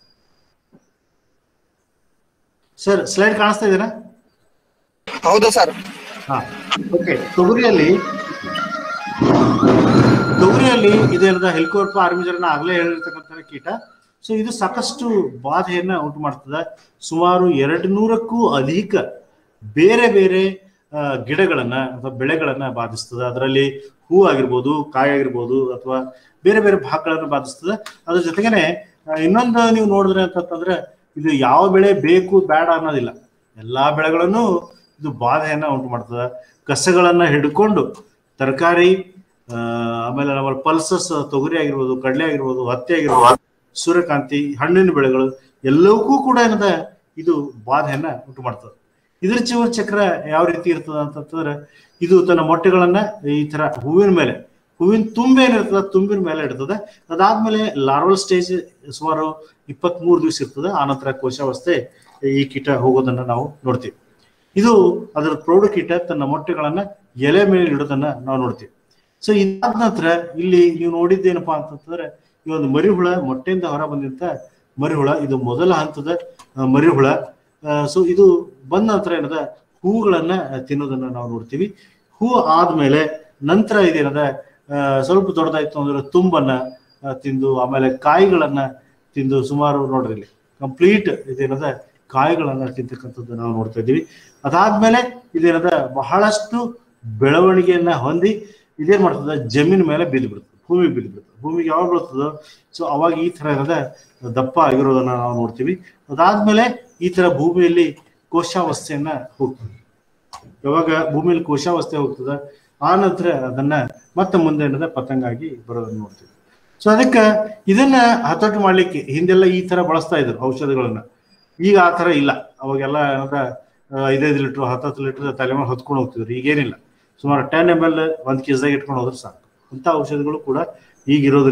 ಸರ್ ಸ್ಲೈಡ್ ಕಾಣಿಸ್ತಾ ಇದೀರಾ ಹೌದು ಸರ್ ಹಾ ಓಕೆ ತೊಗರಿಯಲ್ಲಿ ತೊಗರಿಯಲ್ಲಿ ಇದೇನದ ಹೆಲ್ಕೋರ್ಪ ಆರ್ಮಿಜರ್ನ ಆಗ್ಲೇ ಹೇಳಿರ್ತಕ್ಕಂಥ ಕೀಟ ಸೊ ಇದು ಸಾಕಷ್ಟು ಬಾಧೆಯನ್ನ ಉಂಟು ಮಾಡ್ತದೆ ಸುಮಾರು ಎರಡು ನೂರಕ್ಕೂ ಅಧಿಕ ಬೇರೆ ಬೇರೆ ಆ, ಗಿಡಗಳನ್ನ ಅಥವಾ ಬೆಳೆಗಳನ್ನ ಬಾಧಿಸ್ತದೆ ಅದರಲ್ಲಿ ಹೂ ಆಗಿರ್ಬೋದು ಕಾಯಿ ಆಗಿರ್ಬೋದು ಅಥವಾ ಬೇರೆ ಬೇರೆ ಭಾಗಗಳನ್ನ ಬಾಧಿಸ್ತದೆ ಅದ್ರ ಜೊತೆಗೇನೆ ಆ, ಇನ್ನೊಂದು ನೀವು ನೋಡಿದ್ರೆ ಅಂತಂತಂದ್ರೆ ಇದು ಯಾವ ಬೆಳೆ ಬೇಕು ಬೇಡ ಅನ್ನೋದಿಲ್ಲ ಎಲ್ಲಾ ಬೆಳೆಗಳನ್ನು ಇದು ಬಾಧೆಯನ್ನ ಉಂಟು ಮಾಡ್ತದೆ ಕಸಗಳನ್ನ ಹಿಡ್ಕೊಂಡು ತರಕಾರಿ ಆ, ಆಮೇಲೆ ನಮ್ಮ ಪಲ್ಸಸ್ ತೊಗರಿ ಆಗಿರ್ಬೋದು ಕಡಲೆ ಆಗಿರ್ಬೋದು ಹತ್ತಿ ಆಗಿರ್ಬೋದು ಸೂರ್ಯಕಾಂತಿ ಹಣ್ಣಿನ ಬೆಳೆಗಳು ಎಲ್ಲವಕ್ಕೂ ಕೂಡ ಏನದ ಇದು ಬಾಧೆಯನ್ನ ಉಂಟು ಮಾಡ್ತದೆ ಇದ್ರ ಜೀವನ ಚಕ್ರ ಯಾವ ರೀತಿ ಇರ್ತದ ಅಂತಂತಂದ್ರೆ ಇದು ತನ್ನ ಮೊಟ್ಟೆಗಳನ್ನ ಈ ತರ ಹೂವಿನ ಮೇಲೆ ಹೂವಿನ ತುಂಬೆ ಏನಿರ್ತದ ತುಂಬಿನ ಮೇಲೆ ಇಡ್ತದೆ ಅದಾದ್ಮೇಲೆ ಲಾರ್ವಲ್ ಸ್ಟೇಜ್ ಸುಮಾರು ಇಪ್ಪತ್ತ್ ಮೂರು ದಿವಸ ಇರ್ತದೆ ಆನಂತರ ಕೋಶಾವಸ್ಥೆ ಈ ಕೀಟ ಹೋಗೋದನ್ನ ನಾವು ನೋಡ್ತೀವಿ ಇದು ಅದರ ಪ್ರೌಢ ಕೀಟ ತನ್ನ ಮೊಟ್ಟೆಗಳನ್ನ ಎಲೆ ಮೇಲೆ ಇಡೋದನ್ನ ನಾವು ನೋಡ್ತೀವಿ ಸೊ ಇದಾದ ನಂತರ ಇಲ್ಲಿ ನೀವು ನೋಡಿದ್ದೇನಪ್ಪಾ ಅಂತಂತಂದ್ರೆ ಈ ಒಂದು ಮರಿಹುಳ ಮೊಟ್ಟೆಯಿಂದ ಹೊರ ಬಂದಂತ ಮರಿಹುಳ ಇದು ಮೊದಲ ಹಂತದ ಆ, ಮರಿಹುಳ ಸೊ ಇದು ಬಂದ ನಂತರ ಏನದ ಹೂಗಳನ್ನ ತಿನ್ನೋದನ್ನ ನಾವು ನೋಡ್ತೀವಿ ಹೂ ಆದ್ಮೇಲೆ ನಂತರ ಇದೇನದ ಆ, ಸ್ವಲ್ಪ ದೊಡ್ಡದಾಯ್ತು ಅಂದ್ರೆ ತುಂಬನ್ನ ಆ, ತಿಂದು ಆಮೇಲೆ ಕಾಯಿಗಳನ್ನ ತಿಂದು ಸುಮಾರು ನೋಡ್ರಿ ಇಲ್ಲಿ ಕಂಪ್ಲೀಟ್ ಇದೇನದ ಕಾಯಿಗಳನ್ನ ತಿಂತಕ್ಕಂಥದ್ದು ನಾವು ನೋಡ್ತಾ ಇದ್ದೀವಿ ಅದಾದ್ಮೇಲೆ ಇದೇನದ ಬಹಳಷ್ಟು ಬೆಳವಣಿಗೆಯನ್ನ ಹೊಂದಿ ಇದೇನ್ ಮಾಡ್ತದ ಜಮೀನ್ ಮೇಲೆ ಬಿದ್ದು ಬಿಡ್ತದೆ ಭೂಮಿ ಬಿದ್ದು ಬಿಡ್ತದೆ ಭೂಮಿಗೆ ಯಾವಾಗ ಬೀಳ್ತದೋ ಸೊ ಅವಾಗ ಈ ತರ ಏನದ ದಪ್ಪ ಆಗಿರೋದನ್ನ ನಾವು ನೋಡ್ತೀವಿ ಅದಾದ್ಮೇಲೆ ಈ ತರ ಭೂಮಿಯಲ್ಲಿ ಕೋಶಾವಸ್ಥೆಯನ್ನ ಹೋಗ್ತದೆ ಯಾವಾಗ ಭೂಮಿಯಲ್ಲಿ ಕೋಶಾವಸ್ಥೆ ಹೋಗ್ತದ ಆ ನಂತರ ಅದನ್ನ ಮತ್ತೆ ಮುಂದೆ ಏನದ ಪತಂಗಾಗಿ ಬರೋದನ್ನ ನೋಡ್ತೀವಿ ಸೊ ಅದಕ್ಕೆ ಇದನ್ನ ಹತೋಟಿ ಮಾಡ್ಲಿಕ್ಕೆ ಹಿಂದೆಲ್ಲ ಈ ತರ ಬಳಸ್ತಾ ಇದ್ರು ಔಷಧಿಗಳನ್ನ ಈಗ ಆ ತರ ಇಲ್ಲ ಅವಾಗೆಲ್ಲ ಏನದ ಆ, ಐದೈದು ಲೀಟರ್ ಹತ್ತತ್ತು ಲೀಟರ್ ತಲೆ ಮೇಲೆ ಹೊತ್ಕೊಂಡು ಹೋಗ್ತಿದ್ರು ಈಗೇನಿಲ್ಲ ಸುಮಾರು ಟೆನ್ ಎಮ್ ಎಲ್ ಒಂದ್ ಕೆಜಿದಾಗ ಇಟ್ಕೊಂಡು ಹೋದ್ರೆ ಸಾಕು ಅಂತ ಔಷಧಿಗಳು ಕೂಡ ಈಗ ಇರೋದ್ರಿಂದ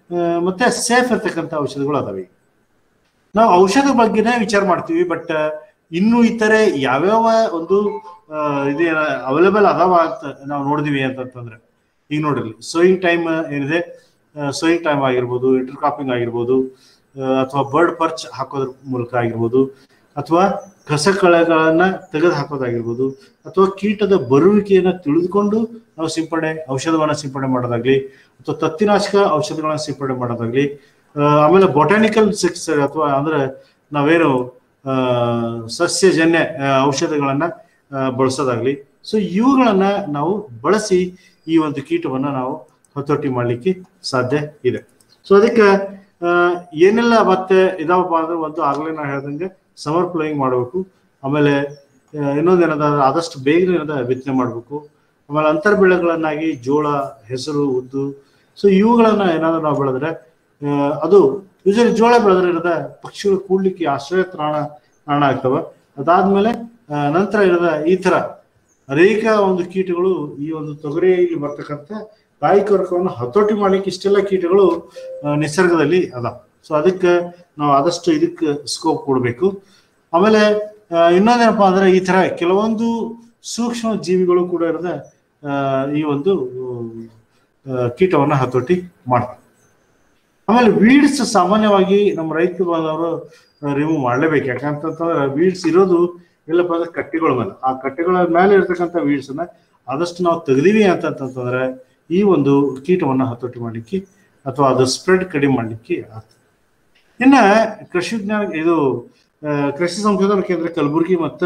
ಆ, ಮತ್ತೆ ಸೇಫ್ ಇರ್ತಕ್ಕಂಥ ಔಷಧಿಗಳು ಅದಾವೆ ನಾವು ಔಷಧ ಬಗ್ಗೆನೇ ವಿಚಾರ ಮಾಡ್ತೀವಿ ಬಟ್ ಇನ್ನು ಇತರೆ ಯಾವ್ಯಾವ ಒಂದು ಆ, ಇದೇ ಅವೈಲೇಬಲ್ ಅದಾವ ಅಂತ ನಾವು ನೋಡಿದೀವಿ ಅಂತಂತಂದ್ರೆ ಈಗ ನೋಡ್ರಿ ಸೋಯಿಂಗ್ ಟೈಮ್ ಏನಿದೆ ಸೋಯಿಂಗ್ ಟೈಮ್ ಆಗಿರ್ಬೋದು ಇಂಟರ್ ಕ್ರಾಪಿಂಗ್ ಆಗಿರ್ಬೋದು ಅಥವಾ ಬರ್ಡ್ ಪರ್ಚ್ ಹಾಕೋದ್ರ ಮೂಲಕ ಆಗಿರ್ಬೋದು ಅಥವಾ ಕಸ ಕಳೆಗಳನ್ನ ತೆಗೆದು ಹಾಕೋದಾಗಿರ್ಬೋದು ಅಥವಾ ಕೀಟದ ಬರುವಿಕೆಯನ್ನ ತಿಳಿದುಕೊಂಡು ನಾವು ಸಿಂಪಡಣೆ ಔಷಧವನ್ನ ಸಿಂಪಡಣೆ ಮಾಡೋದಾಗ್ಲಿ ಅಥವಾ ತತ್ತಿನಾಶಕ ಔಷಧಗಳನ್ನ ಸಿಂಪಡಣೆ ಮಾಡೋದಾಗ್ಲಿ ಆ, ಆಮೇಲೆ ಬೊಟಾನಿಕಲ್ ಸಿಕ್ಸ್ ಅಥವಾ ಅಂದ್ರೆ ನಾವೇನು ಆ, ಸಸ್ಯಜನ್ಯ ಆ, ಔಷಧಗಳನ್ನ ಆ, ಬಳಸೋದಾಗ್ಲಿ ಸೊ ಇವುಗಳನ್ನ ನಾವು ಬಳಸಿ ಈ ಒಂದು ಕೀಟವನ್ನ ನಾವು ಹತೋಟಿ ಮಾಡ್ಲಿಕ್ಕೆ ಸಾಧ್ಯ ಇದೆ ಸೊ ಅದಕ್ಕೆ ಆ, ಏನೆಲ್ಲ ಮತ್ತೆ ಇದಾವಪ್ಪ ಅಂದ್ರೆ ಒಂದು ಆಗ್ಲೇ ನಾ ಹೇಳ್ದಂಗೆ ಸಮರ್ ಪ್ಲೋಯಿಂಗ್ ಮಾಡಬೇಕು ಆಮೇಲೆ ಆ, ಇನ್ನೊಂದು ಏನದ ಆದಷ್ಟು ಬೇಗನೆ ಏನದ ಬಿತ್ತನೆ ಮಾಡಬೇಕು ಆಮೇಲೆ ಅಂತರ್ ಬೆಳೆಗಳನ್ನಾಗಿ ಜೋಳ ಹೆಸರು ಉದ್ದು ಸೊ ಇವುಗಳನ್ನ ಏನಾದ್ರು ನಾವು ಬೆಳೆದ್ರೆ ಆ, ಅದು ಯೂಶಲಿ ಜೋಳ ಬೆಳೆದ್ರೆ ಇರದ ಪಕ್ಷಿಗಳು ಕೂಡ್ಲಿಕ್ಕೆ ಆಶ್ರಯ ತಾಣ ತಾಣ ಆಗ್ತವೆ ಅದಾದ್ಮೇಲೆ ಆ, ನಂತರ ಇರದ ಈ ತರ ಅನೇಕ ಒಂದು ಕೀಟಗಳು ಈ ಒಂದು ತೊಗರಿಯಲ್ಲಿ ಬರ್ತಕ್ಕಂಥ ಕಾಯಿ ಕೊರಕವನ್ನು ಹತೋಟಿ ಮಾಡ್ಲಿಕ್ಕೆ ಇಷ್ಟೆಲ್ಲ ಕೀಟಗಳು ಆ, ನಿಸರ್ಗದಲ್ಲಿ ಅದಾವ ಸೊ ಅದಕ್ಕೆ ನಾವು ಆದಷ್ಟು ಇದಕ್ಕೆ ಸ್ಕೋಪ್ ಕೊಡಬೇಕು ಆಮೇಲೆ ಆ, ಇನ್ನೊಂದೇನಪ್ಪಾ ಅಂದ್ರೆ ಈ ತರ ಕೆಲವೊಂದು ಸೂಕ್ಷ್ಮ ಜೀವಿಗಳು ಕೂಡ ಇರದ ಆ, ಈ ಒಂದು ಆ, ಕೀಟವನ್ನ ಹತೋಟಿ ಮಾಡ್ತಾರೆ ಆಮೇಲೆ ವೀಡ್ಸ್ ಸಾಮಾನ್ಯವಾಗಿ ನಮ್ಮ ರೈತ ಬಾಂಧವರು ರಿಮೂವ್ ಮಾಡ್ಲೇಬೇಕು ಯಾಕಂತಂದ್ರೆ ವೀಡ್ಸ್ ಇರೋದು ಎಲ್ಲಪ್ಪ ಅಂದ್ರೆ ಕಟ್ಟೆಗಳ ಮೇಲೆ ಆ ಕಟ್ಟೆಗಳ ಮೇಲೆ ಇರ್ತಕ್ಕಂಥ ವೀಡ್ಸ್ ಅನ್ನ ಆದಷ್ಟು ನಾವು ತೆಗ್ದೀವಿ ಅಂತಂತಂದ್ರೆ ಈ ಒಂದು ಕೀಟವನ್ನ ಹತೋಟಿ ಮಾಡ್ಲಿಕ್ಕೆ ಅಥವಾ ಅದು ಸ್ಪ್ರೆಡ್ ಕಡಿಮೆ ಮಾಡ್ಲಿಕ್ಕೆ ಆಗ್ತದೆ ಇನ್ನ ಕೃಷಿ ವಿಜ್ಞಾನ ಇದು ಆ, ಕೃಷಿ ಸಂಶೋಧನಾ ಕೇಂದ್ರ ಕಲಬುರಗಿ ಮತ್ತು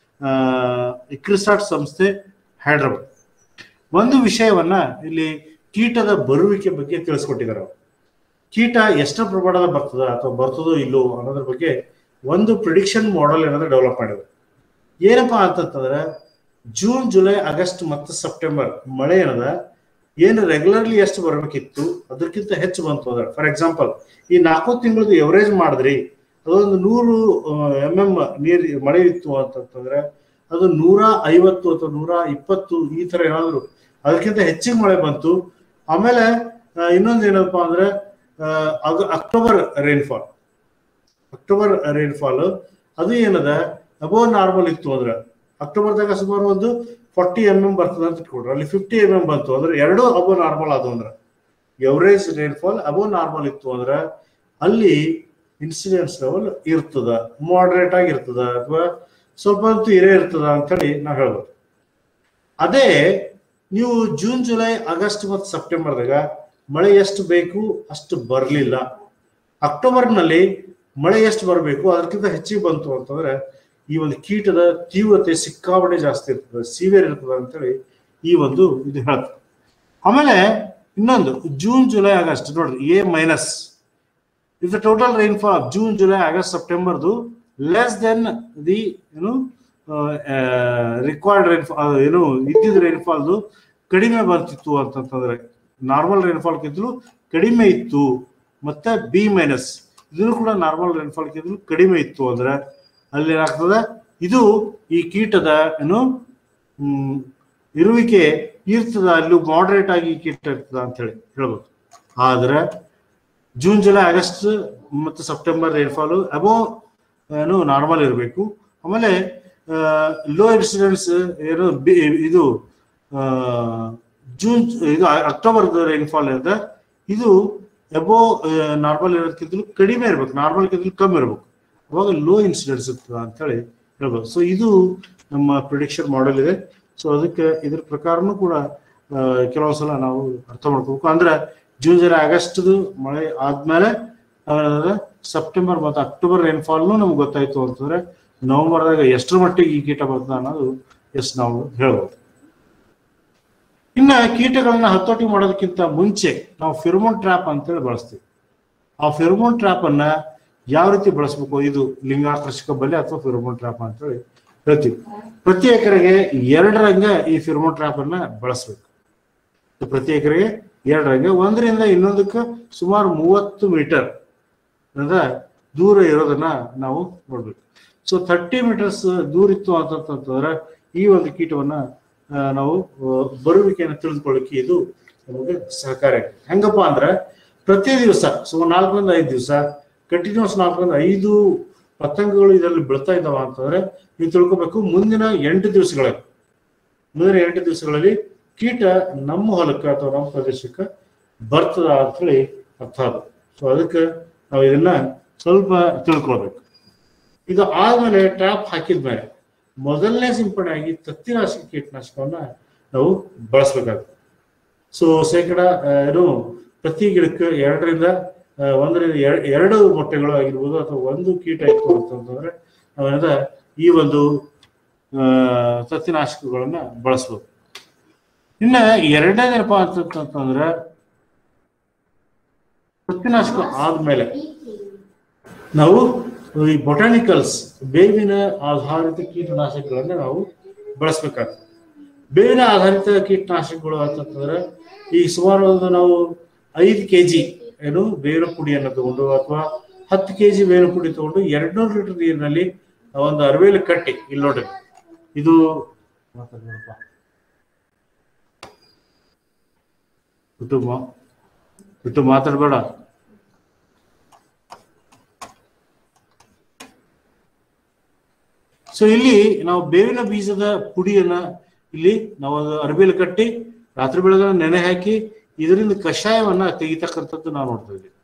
ಇಕ್ರಿಸಾಟ್ ಸಂಸ್ಥೆ ಹೈದ್ರಾಬಾದ್ ಒಂದು ವಿಷಯವನ್ನ ಇಲ್ಲಿ ಕೀಟದ ಬರುವಿಕೆ ಬಗ್ಗೆ ತಿಳಿಸ್ಕೊಟ್ಟಿದ್ದಾರೆ ಅವರು ಕೀಟ ಎಷ್ಟು ಪ್ರಮಾಣದ ಬರ್ತದ ಅಥವಾ ಬರ್ತದೋ ಇಲ್ಲೋ ಅನ್ನೋದ್ರ ಬಗ್ಗೆ ಒಂದು ಪ್ರಿಡಿಕ್ಷನ್ ಮಾಡೆಲ್ ಏನಾದ್ರು ಡೆವಲಪ್ ಮಾಡಿದ್ರು ಏನಪ್ಪಾ ಅಂತಂತಂದ್ರೆ ಜೂನ್ ಜುಲೈ ಆಗಸ್ಟ್ ಮತ್ತು ಸೆಪ್ಟೆಂಬರ್ ಮಳೆ ಏನದ ಏನು ರೆಗ್ಯುಲರ್ಲಿ ಎಷ್ಟು ಬರಬೇಕಿತ್ತು ಅದಕ್ಕಿಂತ ಹೆಚ್ಚು ಬಂತು ಅಂದ್ರೆ ಫಾರ್ ಎಕ್ಸಾಂಪಲ್ ಈ ನಾಲ್ಕು ತಿಂಗಳದ್ದು ಎವರೇಜ್ ಮಾಡಿದ್ರಿ ಅದೊಂದು ನೂರು ಎಂ ಎಂ ನೀರು ಮಳೆ ಇತ್ತು ಅಂತಂತಂದ್ರೆ ಅದು ನೂರ ಐವತ್ತು ಅಥವಾ ನೂರ ಇಪ್ಪತ್ತು ಈ ತರ ಏನಾದ್ರು ಅದಕ್ಕಿಂತ ಹೆಚ್ಚಿಗೆ ಮಳೆ ಬಂತು ಆಮೇಲೆ ಆ, ಇನ್ನೊಂದು ಏನಪ್ಪಾ ಅಂದ್ರೆ ಆ, ಅದು ಅಕ್ಟೋಬರ್ ರೈನ್ಫಾಲ್ ಅಕ್ಟೋಬರ್ ರೈನ್ಫಾಲ್ ಅದು ಏನದ ಅಬೋವ್ ನಾರ್ಮಲ್ ಇತ್ತು ಅಂದ್ರೆ ಅಕ್ಟೋಬರ್ದಾಗ ಸುಮಾರು ಒಂದು ಫಾರ್ಟಿ ಎಮ್ ಎಂ ಬರ್ತದೆ ಅಂತ ಇಟ್ಕೊಡ್ರಿ ಅಲ್ಲಿ ಫಿಫ್ಟಿ ಎಮ್ ಎಂ ಬಂತು ಅಂದ್ರೆ ಎರಡು ಅಬೋವ್ ನಾರ್ಮಲ್ ಅದು ಅಂದ್ರೆ ಎವರೇಜ್ ರೈನ್ಫಾಲ್ ಅಬೋವ್ ನಾರ್ಮಲ್ ಇತ್ತು ಅಂದ್ರೆ ಅಲ್ಲಿ ಇನ್ಸಿಡೆನ್ಸ್ ಲೆವೆಲ್ ಇರ್ತದ ಮಾಡರೇಟ್ ಆಗಿ ಇರ್ತದ ಅಥವಾ ಸ್ವಲ್ಪ ಅಂತೂ ಇರೇ ಇರ್ತದ ಅಂತೇಳಿ ನಾವು ಹೇಳ್ಬೋದು ಅದೇ ನೀವು ಜೂನ್ ಜುಲೈ ಆಗಸ್ಟ್ ಮತ್ತು ಸೆಪ್ಟೆಂಬರ್ದಾಗ ಮಳೆ ಎಷ್ಟು ಬೇಕು ಅಷ್ಟು ಬರಲಿಲ್ಲ ಅಕ್ಟೋಬರ್ನಲ್ಲಿ ಮಳೆ ಎಷ್ಟು ಬರಬೇಕು ಅದಕ್ಕಿಂತ ಹೆಚ್ಚಿಗೆ ಬಂತು ಅಂತಂದ್ರೆ ಈ ಒಂದು ಕೀಟದ ತೀವ್ರತೆ ಸಿಕ್ಕಾಪಟ್ಟೆ ಜಾಸ್ತಿ ಇರ್ತದೆ ಸಿವಿಯರ್ ಇರ್ತದೆ ಅಂತೇಳಿ ಈ ಒಂದು ಇದು ಹೇಳ್ತದೆ ಆಮೇಲೆ ಇನ್ನೊಂದು ಜೂನ್ ಜುಲೈ ಆಗಸ್ಟ್ ನೋಡ್ರಿ a minus is the total rainfall of June July August ಸೆಪ್ಟೆಂಬರ್ದು ಲೆಸ್ ದೆನ್ ದಿ ಏನು ರಿಕ್ವೈರ್ಡ್ ರೈನ್ಫಾಲ್ ಏನು ಇದ್ದಿದ್ದ ರೈನ್ಫಾಲ್ದು ಕಡಿಮೆ ಬರ್ತಿತ್ತು ಅಂತಂತಂದ್ರೆ ನಾರ್ಮಲ್ ರೈನ್ಫಾಲ್ಗಿಂತಲೂ ಕಡಿಮೆ ಇತ್ತು ಮತ್ತೆ ಬಿ ಮೈನಸ್ ಇದನ್ನು ಕೂಡ ನಾರ್ಮಲ್ ರೈನ್ಫಾಲ್ಗಿಂತಲೂ ಕಡಿಮೆ ಇತ್ತು ಅಂದ್ರೆ ಅಲ್ಲಿ ಏನಾಗ್ತದೆ ಇದು ಈ ಕೀಟದ ಏನು ಹ್ಮ್, ಇರುವಿಕೆ ಇರ್ತದ ಅಲ್ಲಿ ಮಾಡರೇಟ್ ಆಗಿ ಈ ಕೀಟ ಇರ್ತದ ಅಂತ ಹೇಳಿ ಹೇಳ್ಬೋದು ಆದ್ರೆ ಜೂನ್ ಜುಲೈ ಆಗಸ್ಟ್ ಮತ್ತು ಸೆಪ್ಟೆಂಬರ್ ರೈನ್ಫಾಲು ಅಬೋ ಏನು ನಾರ್ಮಲ್ ಇರಬೇಕು ಆಮೇಲೆ ಲೋ ಇನ್ಸಿಡೆನ್ಸ್ ಏನು ಬಿ- ಇದು ಆ, ಜೂನ್ ಇದು ಅಕ್ಟೋಬರ್ ರೈನ್ಫಾಲ್ ಇದೆ ಇದು ಎಬೋ ನಾರ್ಮಲ್ ಇರೋದಕ್ಕಿಂತಲೂ ಕಡಿಮೆ ಇರ್ಬೇಕು ನಾರ್ಮಲ್ಗಿಂತಲೂ ಕಮ್ಮಿ ಇರ್ಬೇಕು ಅವಾಗ ಲೋ ಇನ್ಸಿಡೆನ್ಸ್ ಇರ್ತದ ಅಂತೇಳಿ ಹೇಳ್ಬೋದು ಸೊ ಇದು ನಮ್ಮ ಪ್ರಿಡಿಕ್ಷನ್ ಮಾಡೆಲ್ ಇದೆ ಸೊ ಅದಕ್ಕೆ ಇದ್ರ ಪ್ರಕಾರನೂ ಕೂಡ ಆ, ಕೆಲವೊಂದ್ಸಲ ನಾವು ಅರ್ಥ ಮಾಡ್ಕೋಬೇಕು ಅಂದ್ರೆ ಜೂನ್ ಜುಲೈ ಆಗಸ್ಟ್ದು ಮಳೆ ಆದ್ಮೇಲೆ ನಾವೇನಂದ್ರೆ ಸೆಪ್ಟೆಂಬರ್ ಮತ್ತು ಅಕ್ಟೋಬರ್ ರೈನ್ಫಾಲ್ನು ನಮ್ಗೆ ಗೊತ್ತಾಯ್ತು ಅಂತಂದ್ರೆ ನವೆಂಬರ್ದಾಗ ಎಷ್ಟರ ಮಟ್ಟಿಗೆ ಈ ಕೀಟ ಬರ್ತದೆ ಅನ್ನೋದು ಎಸ್ ನಾವು ಹೇಳ್ಬೋದು ಇನ್ನ ಕೀಟಗಳನ್ನ ಹತೋಟಿ ಮಾಡೋದಕ್ಕಿಂತ ಮುಂಚೆ ನಾವು ಫಿರ್ಮೋನ್ ಟ್ರ್ಯಾಪ್ ಅಂತೇಳಿ ಬಳಸ್ತೀವಿ ಆ ಫಿರ್ಮೋನ್ ಟ್ರ್ಯಾಪ್ ಅನ್ನ ಯಾವ ರೀತಿ ಬಳಸಬೇಕು ಇದು ಲಿಂಗಾಕರ್ಷಕ ಬಲೆ ಅಥವಾ ಫಿರ್ಮೋನ್ ಟ್ರ್ಯಾಪ್ ಅಂತೇಳಿ ಹೇಳ್ತೀವಿ ಪ್ರತಿ ಎಕರೆಗೆ ಎರಡರಂಗ ಈ ಫಿರ್ಮೋನ್ ಟ್ರ್ಯಾಪ್ ಅನ್ನ ಬಳಸಬೇಕು ಪ್ರತಿ ಎಕರೆಗೆ ಎರಡರಂಗ ಒಂದರಿಂದ ಇನ್ನೊಂದಕ್ಕೆ ಸುಮಾರು ಮೂವತ್ತು ಮೀಟರ್ ಅಂದ್ರೆ ದೂರ ಇರೋದನ್ನ ನಾವು ನೋಡ್ಬೇಕು ಸೊ ಥರ್ಟಿ ಮೀಟರ್ಸ್ ದೂರ ಇತ್ತು ಅಂತಂತಂದ್ರೆ ಈ ಒಂದು ಕೀಟವನ್ನ ಆ, ನಾವು ಆ, ಬರುವಿಕೆಯನ್ನು ತಿಳಿದುಕೊಳ್ಳಿಕ್ಕೆ ಇದು ನಮಗೆ ಸಹಕಾರಿ ಆಗುತ್ತೆ ಹೆಂಗಪ್ಪ ಅಂದ್ರೆ ಪ್ರತಿ ದಿವಸ ಸೊ ನಾಲ್ಕರಿಂದ ಐದು ದಿವಸ ಕಂಟಿನ್ಯೂಸ್ ನಾಲ್ಕರಿಂದ ಐದು ಪತಂಗಗಳು ಇದರಲ್ಲಿ ಬೀಳ್ತಾ ಇದ್ದಾವ ಅಂತಂದ್ರೆ ನೀವು ತಿಳ್ಕೊಬೇಕು ಮುಂದಿನ ಎಂಟು ದಿವಸಗಳಲ್ಲಿ ಮುಂದಿನ ಎಂಟು ದಿವಸಗಳಲ್ಲಿ ಕೀಟ ನಮ್ಮ ಹೊಲಕ್ಕೆ ಅಥವಾ ನಮ್ಮ ಪ್ರದೇಶಕ್ಕೆ ಬರ್ತದ ಅಂತೇಳಿ ಅರ್ಥ ಅದು ಸೊ ಅದಕ್ಕೆ ನಾವು ಇದನ್ನ ಸ್ವಲ್ಪ ತಿಳ್ಕೊಳ್ಬೇಕು ಇದು ಆದ್ಮೇಲೆ ಟ್ರ್ಯಾಪ್ ಹಾಕಿದ್ಮೇಲೆ ಮೊದಲನೇ ಸಿಂಪಡಣೆ ಆಗಿ ತತ್ತಿನಾಶಕ ಕೀಟನಾಶಕವನ್ನ ನಾವು ಬಳಸಬೇಕಾಗುತ್ತೆ ಸೊ ಶೇಕಡ ಆ, ಏನು ಪ್ರತಿ ಗಿಡಕ್ಕೆ ಎರಡರಿಂದ ಆ, ಒಂದರಿಂದ ಎರ- ಎರಡು ಮೊಟ್ಟೆಗಳು ಆಗಿರ್ಬೋದು ಅಥವಾ ಒಂದು ಕೀಟ ಇತ್ತು ಅಂತಂದ್ರೆ ನಾವೇನದ ಈ ಒಂದು ಆ, ತತ್ತಿನಾಶಕಗಳನ್ನ ಬಳಸ್ಬೋದು ಇನ್ನ ಎರಡನೇದಪ್ಪ ಅಂತಂತಂದ್ರೆ ತತ್ತಿನಾಶಕ ಆದ್ಮೇಲೆ ನಾವು ಈ ಬೊಟಾನಿಕಲ್ಸ್ ಬೇವಿನ ಆಧಾರಿತ ಕೀಟನಾಶಕಗಳನ್ನ ನಾವು ಬಳಸ್ಬೇಕಾಗ್ತದೆ ಬೇವಿನ ಆಧಾರಿತ ಕೀಟನಾಶಕಗಳು ಅಂತಂತಂದ್ರೆ ಈ ಸುಮಾರು ಒಂದು ನಾವು ಐದು ಕೆ ಜಿ ಏನು ಬೇವಿನ ಪುಡಿಯನ್ನು ತಗೊಂಡು ಅಥವಾ ಹತ್ತು ಕೆ ಜಿ ಬೇವಿನ ಪುಡಿ ತಗೊಂಡು ಎರಡ್ನೂರು ಲೀಟರ್ ನೀರಿನಲ್ಲಿ ಒಂದು ಅರವೇಲಿ ಕಟ್ಟಿ ಇಲ್ಲಿ ನೋಡ್ರಿ ಇದು ಮಾತಾಡ್ ನೋಡಪ್ಪ. ಬಿಟ್ಟು ಮಾ- ಬಿಟ್ಟು ಮಾತಾಡ್ಬೇಡ ಸೊ ಇಲ್ಲಿ ನಾವು ಬೇವಿನ ಬೀಜದ ಪುಡಿಯನ್ನ ಇಲ್ಲಿ ನಾವು ಒಂದು ಅರಬಿಯಲ್ಲಿ ಕಟ್ಟಿ ರಾತ್ರಿ ಬೆಳಗ್ಗೆ ನೆನೆ ಹಾಕಿ ಇದರಿಂದ ಕಷಾಯವನ್ನ ತೆಗಿತಕ್ಕಂಥದ್ದು ನಾವು ನೋಡ್ತಾ ಇದ್ದೀವಿ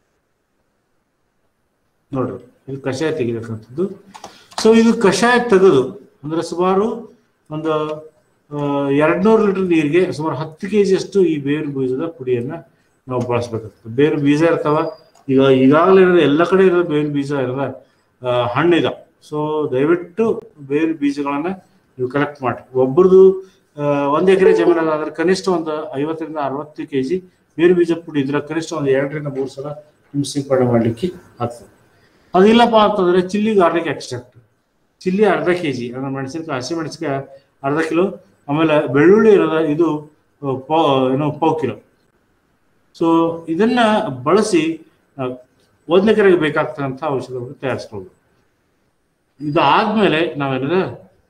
ನೋಡ್ರಿ ಇದು ಕಷಾಯ ತೆಗಿತಕ್ಕಂಥದ್ದು ಸೊ ಇದು ಕಷಾಯ ತೆಗೆದು ಅಂದ್ರೆ ಸುಮಾರು ಒಂದು ಎರಡ್ನೂರು ಲೀಟರ್ ನೀರಿಗೆ ಸುಮಾರು ಹತ್ತು ಕೆ ಅಷ್ಟು ಈ ಬೇವಿನ ಬೀಜದ ಪುಡಿಯನ್ನ ನಾವು ಬಳಸ್ಬೇಕಾಗ್ತದೆ ಬೇವಿನ ಬೀಜ ಇರ್ತಾವ ಈಗ ಈಗಾಗಲೇ ಇರೋದು ಎಲ್ಲ ಕಡೆ ಇರೋದು ಬೇವಿನ ಬೀಜ ಇರೋದ ಆ, ಹಣ್ಣಿದ ಸೊ ದಯವಿಟ್ಟು ಬೇವಿನ ಬೀಜಗಳನ್ನ ನೀವು ಕಲೆಕ್ಟ್ ಮಾಡಿ ಒಬ್ಬರದು ಒಂದ್ ಎಕರೆ ಜಮೀನಾದ್ರೆ ಕನಿಷ್ಠ ಒಂದು ಐವತ್ತರಿಂದ ಅರವತ್ತು ಕೆ ಜಿ ಬೇರು ಬೀಜ ಪುಡಿ ಇದ್ರೆ ಕನಿಷ್ಠ ಒಂದು ಎರಡರಿಂದ ಮೂರು ಸಲ ನಿಮ್ಗೆ ಸಿಂಪಡಣೆ ಮಾಡ್ಲಿಕ್ಕೆ ಆಗ್ತದೆ ಅದಿಲ್ಲಪ್ಪ ಅಂತಂದ್ರೆ ಚಿಲ್ಲಿ ಗಾರ್ಲಿಕ್ ಎಕ್ಸ್ಟ್ರಾಕ್ಟ್ ಚಿಲ್ಲಿ ಅರ್ಧ ಕೆ ಜಿ ಅಂದ್ರೆ ಮೆಣಸಿನ್ಕಾಯಿ ಹಸಿ ಮೆಣಸಿನ್ಕಾಯಿ ಅರ್ಧ ಕಿಲೋ ಆಮೇಲೆ ಬೆಳ್ಳುಳ್ಳಿ ಇರೋದ ಇದು ಆ, ಪಾ ಏನು ಪಾವು ಕಿಲೋ ಸೊ ಇದನ್ನ ಬಳಸಿ ಆ, ಒಂದ್ ಎಕರೆಗೆ ಬೇಕಾಗ್ತಕ್ಕಂಥ ಔಷಧವನ್ನು ತಯಾರಿಸ್ಕೊಳ್ಬೇಕು ಇದಾದ್ಮೇಲೆ ನಾವೇನದ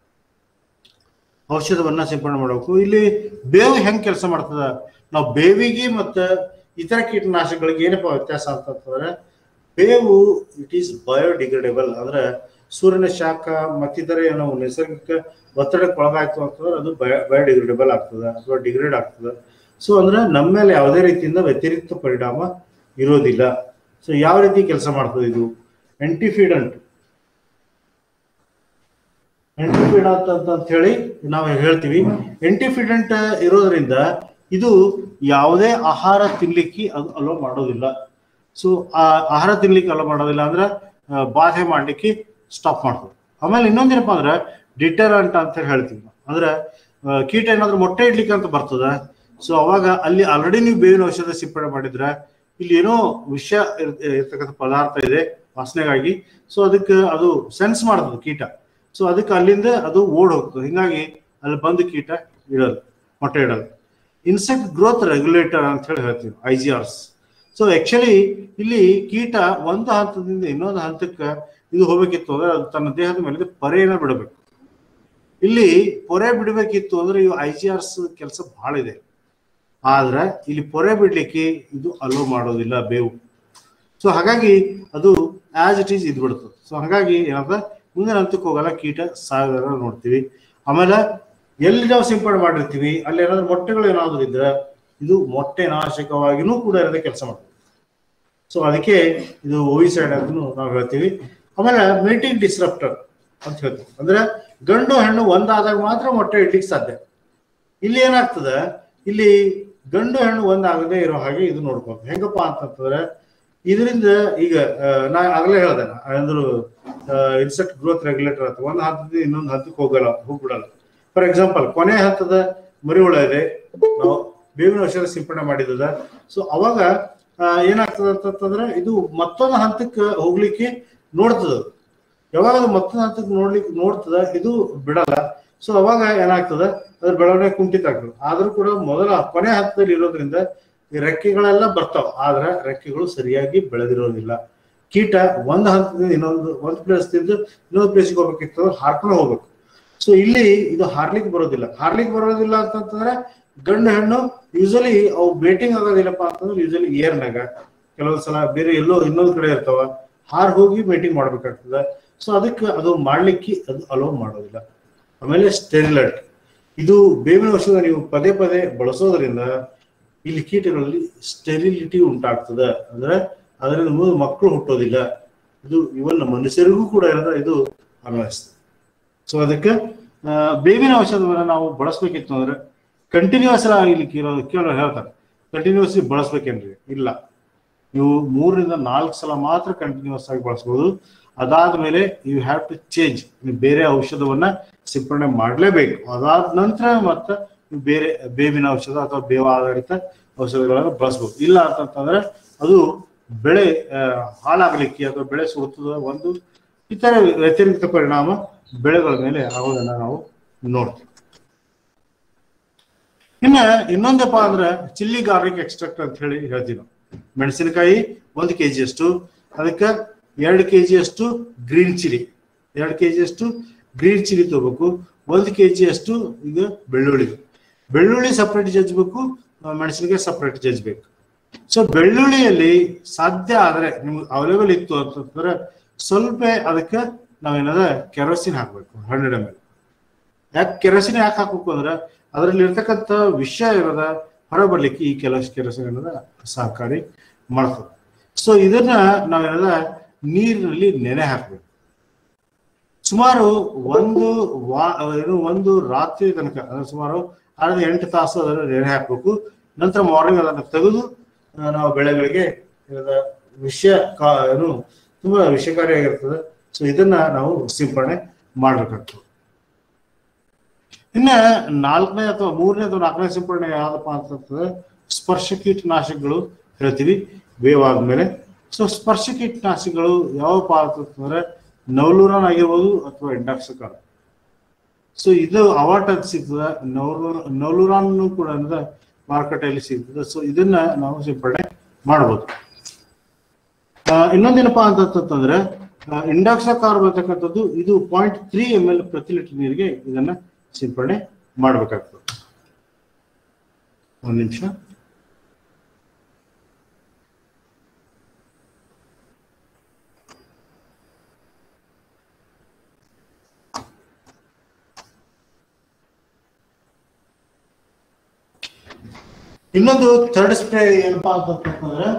ಔಷಧವನ್ನ ಸಿಂಪಡಣೆ ಮಾಡಬೇಕು ಇಲ್ಲಿ ಬೇವು ಹೆಂಗ್ ಕೆಲಸ ಮಾಡ್ತದ ನಾವು ಬೇವಿಗೆ ಮತ್ತು ಇತರ ಕೀಟನಾಶಕಗಳಿಗೆ ಏನಪ್ಪ ವ್ಯತ್ಯಾಸ ಅಂತಂತಂದ್ರೆ ಬೇವು ಇಟ್ ಈಸ್ ಬಯೋಡಿಗ್ರೇಡೇಬಲ್ ಅಂದ್ರೆ ಸೂರ್ಯನ ಶಾಖ ಮತ್ತಿತರ ನಾವು ನೈಸರ್ಗಿಕ ಒತ್ತಡಕ್ಕೆ ಒಳಗಾಯ್ತು ಅಂತಂದ್ರೆ ಅದು ಬಯೋ ಬಯೋಡಿಗ್ರೇಡೇಬಲ್ ಆಗ್ತದೆ ಅಥವಾ ಡಿಗ್ರೇಡ್ ಆಗ್ತದೆ ಸೊ ಅಂದ್ರೆ ನಮ್ಮ ಮೇಲೆ ಯಾವುದೇ ರೀತಿಯಿಂದ ವ್ಯತಿರಿಕ್ತ ಪರಿಣಾಮ ಇರೋದಿಲ್ಲ ಸೊ ಯಾವ ರೀತಿ ಕೆಲಸ ಮಾಡ್ತದೆ ಇದು ಆಂಟಿಫಿಡೆಂಟ್ ಆಂಟಿಫಿಡೆಂಟ್ ಅಂತ ಅಂತ ಹೇಳಿ ನಾವು ಹೇಳ್ತೀವಿ ಆಂಟಿಫಿಡೆಂಟ್ ಇರೋದ್ರಿಂದ ಇದು ಯಾವುದೇ ಆಹಾರ ತಿನ್ಲಿಕ್ಕೆ ಅದು ಅಲೋ ಮಾಡೋದಿಲ್ಲ ಸೊ ಆ ಆಹಾರ ತಿನ್ಲಿಕ್ಕೆ ಅಲೋ ಮಾಡೋದಿಲ್ಲ ಅಂದ್ರೆ ಆ, ಬಾಧೆ ಮಾಡ್ಲಿಕ್ಕೆ ಸ್ಟಾಪ್ ಮಾಡ್ತದೆ ಆಮೇಲೆ ಇನ್ನೊಂದೇನಪ್ಪ ಅಂದ್ರೆ ಡಿಟರಂಟ್ ಅಂತ ಹೇಳಿ ಹೇಳ್ತೀವಿ ನಾವು. ಅಂದ್ರೆ ಆ, ಕೀಟ ಏನಾದ್ರೂ ಮೊಟ್ಟೆ ಇಡ್ಲಿಕ್ಕೆ ಅಂತ ಬರ್ತದ ಸೊ ಅವಾಗ ಅಲ್ಲಿ ಆಲ್ರೆಡಿ ನೀವು ಬೇವಿನ ಔಷಧ ಸಿಂಪಡಣೆ ಮಾಡಿದ್ರೆ ಇಲ್ಲಿ ಏನೋ ವಿಷ ಇರ್- ಇರ್ತಕ್ಕಂಥ ಪದಾರ್ಥ ಇದೆ ವಾಸನೆಗಾಗಿ ಸೊ ಅದಕ್ಕೆ ಅದು ಸೆನ್ಸ್ ಮಾಡ್ತದೆ ಕೀಟ ಸೊ ಅದಕ್ಕೆ ಅಲ್ಲಿಂದ ಅದು ಓಡ್ ಹೋಗ್ತದೆ ಹಿಂಗಾಗಿ ಅಲ್ಲಿ ಬಂದು ಕೀಟ ಇಡೋದು ಮೊಟ್ಟೆ ಇಡೋದು ಇನ್ಸೆಕ್ಟ್ ಗ್ರೋತ್ ರೆಗ್ಯುಲೇಟರ್ ಅಂತ ಹೇಳಿ ಹೇಳ್ತೀವಿ I G Rs so actually ಇಲ್ಲಿ ಕೀಟ ಒಂದು ಹಂತದಿಂದ ಇನ್ನೊಂದು ಹಂತಕ್ಕೆ ಇದು ಹೋಗ್ಬೇಕಿತ್ತು ಅಂದ್ರೆ ಅದು ತನ್ನ ದೇಹದ ಮೇಲೆ ಪರೆಯನ್ನ ಬಿಡಬೇಕು ಇಲ್ಲಿ ಪೊರೆ ಬಿಡಬೇಕಿತ್ತು ಅಂದ್ರೆ ಇವು ಐ ಜಿ ಆರ್ಸ್ ಕೆಲಸ ಬಹಳ ಇದೆ ಆದ್ರೆ ಇಲ್ಲಿ ಪೊರೆ ಬಿಡ್ಲಿಕ್ಕೆ ಇದು ಅಲೋ ಮಾಡೋದಿಲ್ಲ ಬೇವು ಸೊ ಹಾಗಾಗಿ ಅದು ಆಸ್ ಇಟ್ ಈಸ್ ಇದ್ ಬಿಡ್ತದೆ ಸೊ ಹಾಗಾಗಿ ಏನಾದ ಮುಂದಿನ ಹಂತಕ್ಕೆ ಹೋಗಲ್ಲ ಕೀಟ ಸಾಯೋದನ್ನ ನೋಡ್ತೀವಿ ಆಮೇಲೆ ಎಲ್ಲಿ ನಾವು ಸಿಂಪಡಣೆ ಮಾಡಿರ್ತೀವಿ ಅಲ್ಲಿ ಏನಾದ್ರು ಮೊಟ್ಟೆಗಳು ಏನಾದ್ರು ಇದ್ರೆ ಇದು ಮೊಟ್ಟೆ ನಾಶಕವಾಗಿನೂ ಕೂಡ ಇರೋದೇ ಕೆಲಸ ಮಾಡ್ತದೆ ಸೊ ಅದಕ್ಕೆ ಇದು ಓವಿಸೈಡ್ ಅಂತ ನಾವು ಹೇಳ್ತೀವಿ ಆಮೇಲೆ ಮೇಟಿಂಗ್ ಡಿಸ್ರಪ್ಟರ್ ಅಂತ ಹೇಳ್ತೀವಿ ಅಂದ್ರೆ ಗಂಡು ಹೆಣ್ಣು ಒಂದಾದಾಗ ಮಾತ್ರ ಮೊಟ್ಟೆ ಇಡ್ಲಿಕ್ಕೆ ಸಾಧ್ಯ ಇಲ್ಲಿ ಏನಾಗ್ತದೆ ಇಲ್ಲಿ ಗಂಡು ಹೆಣ್ಣು ಒಂದಾಗದೇ ಇರೋ ಹಾಗೆ ಇದು ನೋಡ್ಕೊಂಡು ಹೆಂಗಪ್ಪ ಅಂತಂತಂದ್ರೆ ಇದರಿಂದ ಈಗ ಆ, ನಾ ಆಗಲೇ ಹೇಳ್ದೆ ನಾ, ಅಂದ್ರು ಇನ್ಸೆಕ್ಟ್ ಗ್ರೋತ್ ರೆಗ್ಯುಲೇಟರ್ ಅಂತ ಒಂದು ಹಂತದಿಂದ ಇನ್ನೊಂದು ಹಂತಕ್ಕೆ ಹೋಗಲ್ಲ ಹೋಗ್ಬಿಡಲ್ಲ ಫಾರ್ ಎಕ್ಸಾಂಪಲ್ ಕೊನೆ ಹಂತದ ಮರಿಹುಳ ಇದೆ ನಾವು ಬೇವಿನ ಔಷಧ ಸಿಂಪಡಣೆ ಮಾಡಿದ್ದದ ಸೊ ಅವಾಗ ಆ, ಏನಾಗ್ತದೆ ಅಂತಂತಂದ್ರೆ ಇದು ಮತ್ತೊಂದು ಹಂತಕ್ಕೆ ಹೋಗ್ಲಿಕ್ಕೆ ನೋಡ್ತದ ಅದು. ಯಾವಾಗ ಅದು ಮತ್ತೊಂದು ಹಂತಕ್ಕೆ ನೋಡ್ಲಿಕ್ಕೆ ನೋಡ್ತದ ಇದು ಬಿಡಲ್ಲ ಸೊ ಅವಾಗ ಏನಾಗ್ತದ ಅದ್ರ ಬೆಳವಣಿಗೆ ಕುಂಠಿತ ಆಗ್ತದೆ ಆದ್ರೂ ಕೂಡ ಮೊದಲ ಕೊನೆ ಹಂತದಲ್ಲಿ ಇರೋದ್ರಿಂದ ಈ ರೆಕ್ಕೆಗಳೆಲ್ಲ ಬರ್ತಾವ ಆದ್ರೆ ರೆಕ್ಕೆಗಳು ಸರಿಯಾಗಿ ಬೆಳೆದಿರೋದಿಲ್ಲ ಕೀಟ ಒಂದು ಹಂತದಿಂದ ಇನ್ನೊಂದು ಒಂದು ಪ್ಲೇಸ್ದಿಂದ ಇನ್ನೊಂದು ಪ್ಲೇಸ್ಗೆ ಹೋಗ್ಬೇಕಿತ್ತು ಅಂದ್ರೆ ಹಾರ್ಕೊಂಡು ಹೋಗ್ಬೇಕು ಸೊ ಇಲ್ಲಿ ಇದು ಹಾರ್ಲಿಕ್ ಬರೋದಿಲ್ಲ ಹಾರ್ಲಿಕ್ ಬರೋದಿಲ್ಲ ಅಂತಂತಂದ್ರೆ ಗಂಡು ಹೆಣ್ಣು ಯೂಸಲಿ ಅವು ಬೇಟಿಂಗ್ ಆಗೋದಿಲ್ಲಪ್ಪ ಅಂತಂದ್ರೆ ಯೂಸಲಿ ಏರ್ನಾಗ ಕೆಲವೊಂದ್ ಸಲ ಬೇರೆ ಎಲ್ಲೋ ಇನ್ನೊಂದ್ ಕಡೆ ಇರ್ತಾವ ಹಾರ್ ಹೋಗಿ ಮೀಟಿಂಗ್ ಮಾಡ್ಬೇಕಾಗ್ತದೆ ಸೊ ಅದಕ್ಕೆ ಅದು ಮಾಡ್ಲಿಕ್ಕೆ ಅದು ಅಲೋ ಮಾಡೋದಿಲ್ಲ ಆಮೇಲೆ ಸ್ಟೆರಿಲೈಟ್ ಇದು ಬೇವಿನ ಔಷಧ ನೀವು ಪದೇ ಪದೇ ಬಳಸೋದ್ರಿಂದ ಇಲ್ಲಿ ಕೀಟಗಳಲ್ಲಿ ಸ್ಟೆರಿಲಿಟಿ ಉಂಟಾಗ್ತದೆ ಅಂದ್ರೆ ಅದರಿಂದ ಮುಂದೆ ಮಕ್ಕಳು ಹುಟ್ಟೋದಿಲ್ಲ ಇದು ಇವನ್ ಮನುಷ್ಯರಿಗೂ ಕೂಡ ಇರೋದ ಇದು ಅನ್ವಯಿಸ್ತದೆ ಸೊ ಅದಕ್ಕೆ ಆ, ಬೇವಿನ ಔಷಧವನ್ನ ನಾವು ಬಳಸ್ಬೇಕಿತ್ತು ಅಂದ್ರೆ ಕಂಟಿನ್ಯೂಸ್ ಇಲ್ಲಿ ಕೇಳೋ ಕೇಳೋ ಹೇಳ್ತಾರೆ ಕಂಟಿನ್ಯೂಸ್ಲಿ ಬಳಸ್ಬೇಕೇನ್ರಿ ಇಲ್ಲ ನೀವು ಮೂರರಿಂದ ನಾಲ್ಕು ಸಲ ಮಾತ್ರ ಕಂಟಿನ್ಯೂಸ್ ಆಗಿ ಬಳಸ್ಬೋದು ಅದಾದ್ಮೇಲೆ ಯು ಹ್ಯಾವ್ ಟು ಚೇಂಜ್ ನೀವು ಬೇರೆ ಔಷಧವನ್ನ ಸಿಂಪಡಣೆ ಮಾಡಲೇಬೇಕು ಅದಾದ ನಂತರ ಮತ್ತೆ ನೀವು ಬೇರೆ ಬೇವಿನ ಔಷಧ ಅಥವಾ ಬೇವ ಆಧಾರಿತ ಔಷಧಗಳನ್ನ ಬಳಸ್ಬೋದು ಇಲ್ಲ ಅಂತಂತಂದ್ರೆ ಅದು ಬೆಳೆ ಆ, ಹಾಳಾಗ್ಲಿಕ್ಕೆ ಅಥವಾ ಬೆಳೆ ಸುಡುತ್ತದ ಒಂದು ಇತರ ವ್ಯತಿರಿಕ್ತ ಪರಿಣಾಮ ಬೆಳೆಗಳ ಮೇಲೆ ಆಗೋದನ್ನ ನಾವು ನೋಡ್ತೀವಿ ಇನ್ನ ಇನ್ನೊಂದಪ್ಪ ಅಂದ್ರೆ ಚಿಲ್ಲಿ ಗಾರ್ಲಿಕ್ ಎಕ್ಸ್ಟ್ರಾಕ್ಟ್ ಅಂತ ಹೇಳಿ ಹೇಳ್ತೀವಿ ನಾವು ಮೆಣಸಿನಕಾಯಿ ಒಂದು ಕೆ ಅಷ್ಟು ಅದಕ್ಕೆ ಎರಡು ಕೆ ಅಷ್ಟು ಗ್ರೀನ್ ಚಿಲ್ಲಿ ಎರಡು ಕೆ ಅಷ್ಟು ಗ್ರೀನ್ ಚಿಲ್ಲಿ ತಗೋಬೇಕು ಒಂದು ಕೆ ಅಷ್ಟು ಈಗ ಬೆಳ್ಳುಳ್ಳಿ ಬೆಳ್ಳುಳ್ಳಿ ಸಪ್ರೇಟ್ ಜಜ್ಬೇಕು ಆ, ಮೆಣಸಿನಕಾಯಿ ಸಪ್ರೇಟ್ ಜಜ್ಬೇಕು ಸೊ ಬೆಳ್ಳುಳ್ಳಿಯಲ್ಲಿ ಸಾಧ್ಯ ಆದ್ರೆ ನಿಮ್ಗೆ ಅವೈಲೇಬಲ್ ಇತ್ತು ಅಂತಂದ್ರೆ ಸ್ವಲ್ಪ ಅದಕ್ಕೆ ನಾವೇನಾದ್ರೆ ಕೆರೋಸಿನ್ ಹಾಕ್ಬೇಕು ಹಂಡ್ರೆಡ್ ಎಮ್ ಎಲ್ ಯಾಕೆ ಕೆರೋಸಿನ್ ಯಾಕೆ ಹಾಕ್ಬೇಕು ಅಂದ್ರೆ ಅದರಲ್ಲಿ ಇರ್ತಕ್ಕಂಥ ವಿಷ ಇರೋದ ಹೊರಬರ್ಲಿಕ್ಕೆ ಈ ಕೆಲವು ಕೆರೋಸಿನ್ ಅನ್ನೋದ ಸಹಕಾರಿ ಮಾಡ್ತದೆ ಸೊ ಇದನ್ನ ನಾವೇನದ ನೀರಿನಲ್ಲಿ ನೆನೆ ಹಾಕ್ಬೇಕು ಸುಮಾರು ಒಂದು ವಾ ಏನು ಒಂದು ರಾತ್ರಿ ತನಕ ಅಂದ್ರೆ ಸುಮಾರು ಆರರಿಂದ ಎಂಟು ತಾಸು ಅದನ್ನು ನೆನೆ ಹಾಕ್ಬೇಕು ನಂತರ ಮಾರ್ನಿಂಗ್ ಅದನ್ನು ತೆಗೆದು ಆ, ನಾವು ಬೆಳೆಗಳಿಗೆ ಇದರ ವಿಷ ಕಾ ಏನು ತುಂಬಾ ವಿಷಕಾರಿಯಾಗಿರ್ತದೆ ಸೊ ಇದನ್ನ ನಾವು ಸಿಂಪಡಣೆ ಮಾಡ್ಬೇಕಾಗ್ತದೆ ಇನ್ನ ನಾಲ್ಕನೇ ಅಥವಾ ಮೂರನೇ ಅಥವಾ ನಾಲ್ಕನೇ ಸಿಂಪಡಣೆ ಯಾವ್ದಪ್ಪ ಅಂತಂತಂದ್ರೆ ಸ್ಪರ್ಶ ಕೀಟನಾಶಕಗಳು ಹೇಳ್ತೀವಿ ವೇವ್ ಆದ್ಮೇಲೆ ಸೊ ಸ್ಪರ್ಶ ಕೀಟನಾಶಕಗಳು ಯಾವಪ್ಪ ಅಂತಂತಂದ್ರೆ ನವಲೂರಾನ್ ಆಗಿರ್ಬೋದು ಅಥವಾ ಇಂಡಾಕ್ಸಕಾಲ ಸೊ ಇದು ಅವಾರ್ಡ್ ಅಂತ ಸಿಗ್ತದೆ ನವಲು ನವಲೂರಾನ್ ಕೂಡ ಅಂದ್ರೆ ಮಾರುಕಟ್ಟೆಯಲ್ಲಿ ಸಿಗ್ತದೆ ಸೊ ಇದನ್ನ ನಾವು ಸಿಂಪಡಣೆ ಮಾಡ್ಬೋದು ಆ, ಇನ್ನೊಂದೇನಪ್ಪಾ ಅಂತಂತಂದ್ರೆ ಇಂಡಾಕ್ಸ ಕಾರ್ ಬರ್ತಕ್ಕಂಥದ್ದು ಇದು ಪಾಯಿಂಟ್ ತ್ರೀ ಎಮ್ ಎಲ್ ಪ್ರತಿ ಲೀಟರ್ ನೀರಿಗೆ ಇದನ್ನ ಸಿಂಪಡಣೆ ಮಾಡ್ಬೇಕಾಗ್ತದೆ ಒಂದ್ ನಿಮಿಷ ಇನ್ನೊಂದು ಥರ್ಡ್ ಸ್ಪ್ರೇ ಏನಪ್ಪಾ ಅಂತಂತಂದ್ರೆ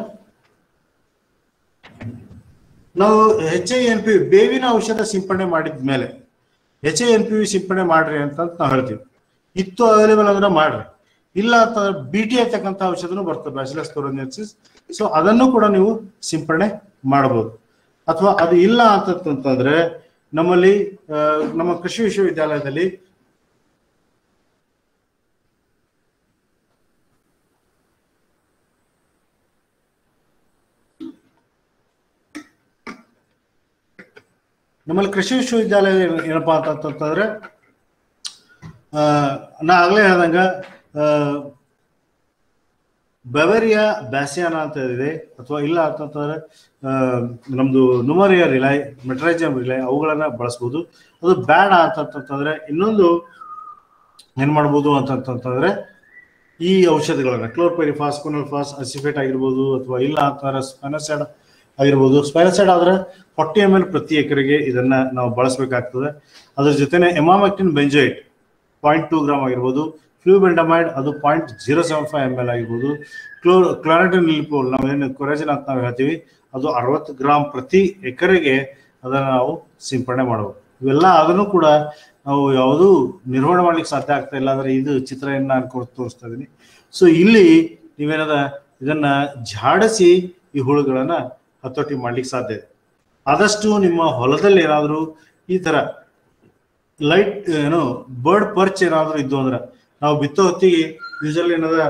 ನಾವು ಎಚ್ ಐ ಎನ್ ಪಿ ಬೇವಿನ ಔಷಧ ಸಿಂಪಡಣೆ ಮಾಡಿದ ಮೇಲೆ ಎಚ್ ಐ ಎನ್ ಪಿ ಸಿಂಪಡಣೆ ಮಾಡ್ರಿ ಅಂತ ನಾವು ಹೇಳ್ತೀವಿ ಇತ್ತು ಅವೈಲೇಬಲ್ ಅಂದ್ರೆ ಮಾಡ್ರಿ ಇಲ್ಲ ಅಂತಂದ್ರೆ ಬಿ ಟಿ ಅಂತಕ್ಕಂಥ ಔಷಧನೂ ಬರ್ತದೆ ಬ್ಯಾಸಿಲಸ್ ಕೊರೋನಿಯನ್ಸಿಸ್ ಸೊ ಅದನ್ನು ಕೂಡ ನೀವು ಸಿಂಪಡಣೆ ಮಾಡಬಹುದು ಅಥವಾ ಅದು ಇಲ್ಲ ಅಂತಂತಂದ್ರೆ ನಮ್ಮಲ್ಲಿ ಆ, ನಮ್ಮ ಕೃಷಿ ವಿಶ್ವವಿದ್ಯಾಲಯದಲ್ಲಿ ನಮ್ಮಲ್ಲಿ ಕೃಷಿ ವಿಶ್ವವಿದ್ಯಾಲಯ ಏನ್- ಏನಪ್ಪಾ ಅಂತಂತಂದ್ರೆ ಆ, ನಾ ಆಗ್ಲೇ ಹೇಳ್ದಂಗ ಆ, ಬೆವರಿಯಾ ಬ್ಯಾಸಿಯಾನ ಅಂತ ಇದೆ ಅಥವಾ ಇಲ್ಲ ಅಂತಂತಂದ್ರೆ ಆ, ನಮ್ದು ನುಮರಿಯ ರಿಲೈ ಮೆಟ್ರೈಜಿಯಂ ರಿಲೈ ಅವುಗಳನ್ನ ಬಳಸ್ಬೋದು ಅದು ಬೇಡ ಅಂತಂತಂದ್ರೆ ಇನ್ನೊಂದು ಏನ್ ಮಾಡ್ಬೋದು ಅಂತಂತಂದ್ರೆ ಈ ಔಷಧಿಗಳನ್ನ ಕ್ಲೋರ್ಪೈರಿಫಾಸ್ ಕುನಲ್ಫಾಸ್ ಅಸಿಫೇಟ್ ಆಗಿರ್ಬೋದು ಅಥವಾ ಇಲ್ಲ ಅಂತಂದ್ರೆ ಸ್ಪೆನಸೈಡ್ ಆಗಿರ್ಬೋದು ಸ್ಪೈನಸೈಡ್ ಆದ್ರೆ ಫಾರ್ಟಿ ಎಮ್ ಎಲ್ ಪ್ರತಿ ಎಕರೆಗೆ ಇದನ್ನ ನಾವು ಬಳಸಬೇಕಾಗ್ತದೆ ಅದ್ರ ಜೊತೆನೆ emamectin benzoate point two gram ಆಗಿರ್ಬೋದು ಫ್ಲೂಬೆಂಡಮೈಡ್ ಅದು point zero seven five M L ಆಗಿರ್ಬೋದು ಕ್ಲೋ ಕ್ಲಾರಿಟಿನ್ ಲಿಪೋಲ್ ನಾವೇನು ಕೊರೆಜಿನ್ ಅಂತ ನಾವು ಹೇಳ್ತೀವಿ ಅದು ಅರವತ್ತು ಗ್ರಾಮ್ ಪ್ರತಿ ಎಕರೆಗೆ ಅದನ್ನ ನಾವು ಸಿಂಪಡಣೆ ಮಾಡಬಹುದು ಇವೆಲ್ಲ ಅದನ್ನು ಕೂಡ ನಾವು ಯಾವುದು ನಿರ್ವಹಣೆ ಮಾಡ್ಲಿಕ್ಕೆ ಸಾಧ್ಯ ಆಗ್ತಾ ಇಲ್ಲ ಅಂದ್ರೆ ಇದು ಚಿತ್ರ ಏನ್ ನಾನು ಕೊಟ್ಟು ತೋರಿಸ್ತಾ ಇದೀನಿ ಸೊ ಇಲ್ಲಿ ನೀವೇನದ ಇದನ್ನ ಝಾಡಿಸಿ ಈ ಹುಳುಗಳನ್ನ ಹತೋಟಿ ಮಾಡ್ಲಿಕ್ಕೆ ಸಾಧ್ಯ ಇದೆ ಆದಷ್ಟು ನಿಮ್ಮ ಹೊಲದಲ್ಲಿ ಏನಾದರೂ ಈ ತರ ಲೈಟ್ ಏನು ಬರ್ಡ್ ಪರ್ಚ್ ಏನಾದ್ರು ಇದ್ದು ಅಂದ್ರೆ ನಾವು ಬಿತ್ತೋ ಹೊತ್ತಿಗೆ ಯೂಶಲಿ ಏನದ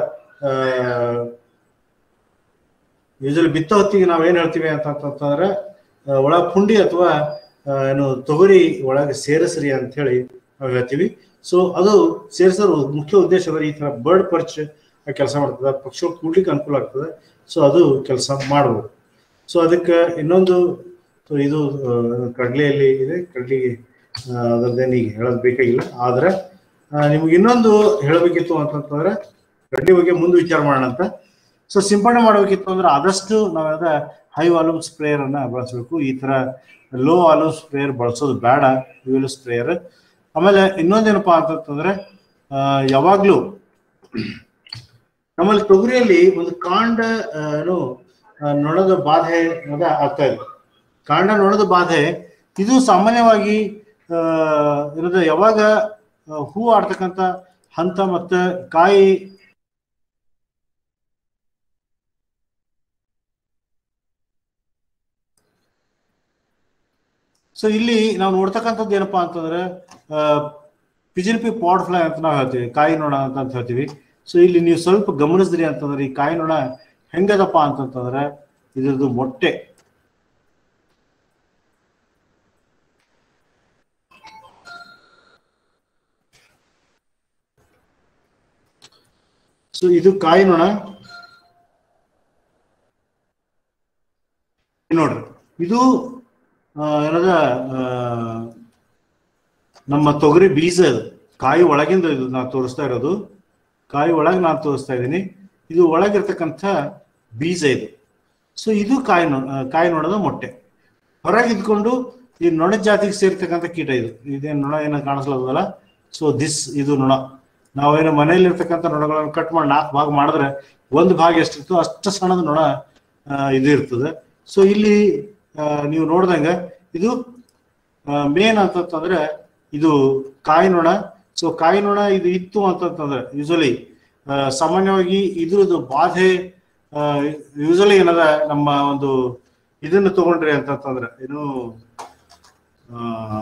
ಯೂಶಲಿ ಬಿತ್ತೋ ಹೊತ್ತಿಗೆ ನಾವ್ ಏನ್ ಹೇಳ್ತೀವಿ ಅಂತ ಅಂತಂದ್ರೆ ಆ, ಒಳ ಪುಂಡಿ ಅಥವಾ ಆ, ಏನು ತೊಗರಿ ಒಳಗೆ ಸೇರಿಸ್ರಿ ಅಂತ ಹೇಳಿ ನಾವು ಹೇಳ್ತೀವಿ ಸೊ ಅದು ಸೇರಿಸೋದು ಮುಖ್ಯ ಉದ್ದೇಶ ಅಂದ್ರೆ ಈ ತರ ಬರ್ಡ್ ಪರ್ಚ್ ಕೆಲಸ ಮಾಡ್ತದೆ ಪಕ್ಷಿಗಳು ಕೂಡ್ಲಿಕ್ಕೆ ಅನುಕೂಲ ಆಗ್ತದೆ ಸೊ ಅದು ಕೆಲಸ ಮಾಡ್ಬೋದು ಸೊ ಅದಕ್ಕೆ ಇನ್ನೊಂದು ಸೊ ಇದು ಆ, ಕಡ್ಲೆಯಲ್ಲಿ ಇದೆ ಕಡ್ಲಿಗೆ ಅದರದ್ದೇನು ಈಗ ಹೇಳೋದು ಬೇಕಾಗಿಲ್ಲ ಆದ್ರೆ ಆ, ನಿಮ್ಗೆ ಇನ್ನೊಂದು ಹೇಳಬೇಕಿತ್ತು ಅಂತಂತಂದ್ರೆ ಗಡ್ಡಿ ಬಗ್ಗೆ ಮುಂದೆ ವಿಚಾರ ಮಾಡೋಣ ಅಂತ ಸೊ ಸಿಂಪಡಣೆ ಮಾಡಬೇಕಿತ್ತು ಅಂದ್ರೆ ಆದಷ್ಟು ನಾವ್ಯಾವ್ದ ಹೈ ವಾಲ್ಯೂಮ್ ಸ್ಪ್ರೇಯರ್ ಅನ್ನ ಬಳಸಬೇಕು ಈ ತರ ಲೋ ವಾಲ್ಯೂಮ್ ಸ್ಪ್ರೇಯರ್ ಬಳಸೋದು ಬೇಡ ಇವೆಲ್ಲ ಸ್ಪ್ರೇಯರ್ ಆಮೇಲೆ ಇನ್ನೊಂದೇನಪ್ಪಾ ಅಂತಂತಂದ್ರೆ ಆ, ಯಾವಾಗ್ಲೂ ನಮ್ಮಲ್ಲಿ ತೊಗರಿಯಲ್ಲಿ ಒಂದು ಕಾಂಡ ಆ, ಏನು ಆ, ನೊಣದ ಬಾಧೆ ಅನ್ನೋದ ಆಗ್ತಾ ಇದೆ ಕಾಂಡ ನೊಣದ ಬಾಧೆ ಇದು ಸಾಮಾನ್ಯವಾಗಿ ಆ, ಇರೋದು ಯಾವಾಗ ಆ, ಹೂ ಆಡ್ತಕ್ಕಂಥ ಹಂತ ಮತ್ತೆ ಕಾಯಿ ಸೊ ಇಲ್ಲಿ ನಾವು ನೋಡ್ತಕ್ಕಂಥದ್ದು ಏನಪ್ಪಾ ಅಂತಂದ್ರೆ ಪಿಜಿನ್ ಪಿ ಪಾಡ್ ಫ್ಲೈ ಅಂತ ನಾವು ಹೇಳ್ತೀವಿ ಕಾಯಿ ನೊಣ ಅಂತ ಅಂತ ಹೇಳ್ತೀವಿ ಸೊ ಇಲ್ಲಿ ನೀವು ಸ್ವಲ್ಪ ಗಮನಿಸಿದ್ರಿ ಅಂತಂದ್ರೆ ಈ ಕಾಯಿ ನೊಣ ಹೆಂಗದಪ್ಪ ಅಂತಂತಂದ್ರೆ ಇದ್ರದ್ದು ಮೊಟ್ಟೆ ಸೊ ಇದು ಕಾಯಿ ನೊಣ ನೋಡ್ರಿ ಇದು ಆ, ಏನದ ಆ, ನಮ್ಮ ತೊಗರಿ ಬೀಜ ಇದು ಕಾಯಿ ಒಳಗಿಂದ ಇದು ನಾನು ತೋರಿಸ್ತಾ ಇರೋದು ಕಾಯಿ ಒಳಗೆ ನಾನು ತೋರಿಸ್ತಾ ಇದ್ದೀನಿ ಇದು ಒಳಗಿರ್ತಕ್ಕಂಥ ಬೀಜ ಇದು ಸೊ ಇದು ಕಾಯಿ ನೊ ಆ, ಕಾಯಿ ನೊಣದ ಮೊಟ್ಟೆ ಹೊರಗೆ ಇದ್ಕೊಂಡು ಈ ನೊಣ ಜಾತಿಗೆ ಸೇರ್ತಕ್ಕಂಥ ಕೀಟ ಇದು ಇದೇನು ನೊಣ ಏನೋ ಕಾಣಿಸ್ಲತ್ತದಲ್ಲ ಸೊ ದಿಸ್ ಇದು ನೊಣ ನಾವೇನು ಮನೆಯಲ್ಲಿ ಇರ್ತಕ್ಕಂಥ ನೊಣಗಳನ್ನು ಕಟ್ ಮಾಡಿ ನಾಲ್ಕು ಭಾಗ ಮಾಡಿದ್ರೆ ಒಂದು ಭಾಗ ಎಷ್ಟಿರ್ತೋ ಅಷ್ಟು ಸಣ್ಣದ ನೊಣ ಆ, ಇದು ಇರ್ತದೆ ಸೊ ಇಲ್ಲಿ ಆ, ನೀವು ನೋಡ್ದಂಗ ಇದು ಮೇನ್ ಅಂತಂತಂದ್ರೆ ಇದು ಕಾಯಿ ನೊಣ ಸೊ ಕಾಯಿ ನೊಣ ಇದು ಇತ್ತು ಅಂತಂತಂದ್ರೆ ಯೂಶಲಿ ಸಾಮಾನ್ಯವಾಗಿ ಇದ್ರದ್ದು ಬಾಧೆ ಯೂಶಲಿ ಏನದ ನಮ್ಮ ಒಂದು ಇದನ್ನು ತಗೊಂಡ್ರಿ ಅಂತಂತಂದ್ರೆ ಏನು ಆ,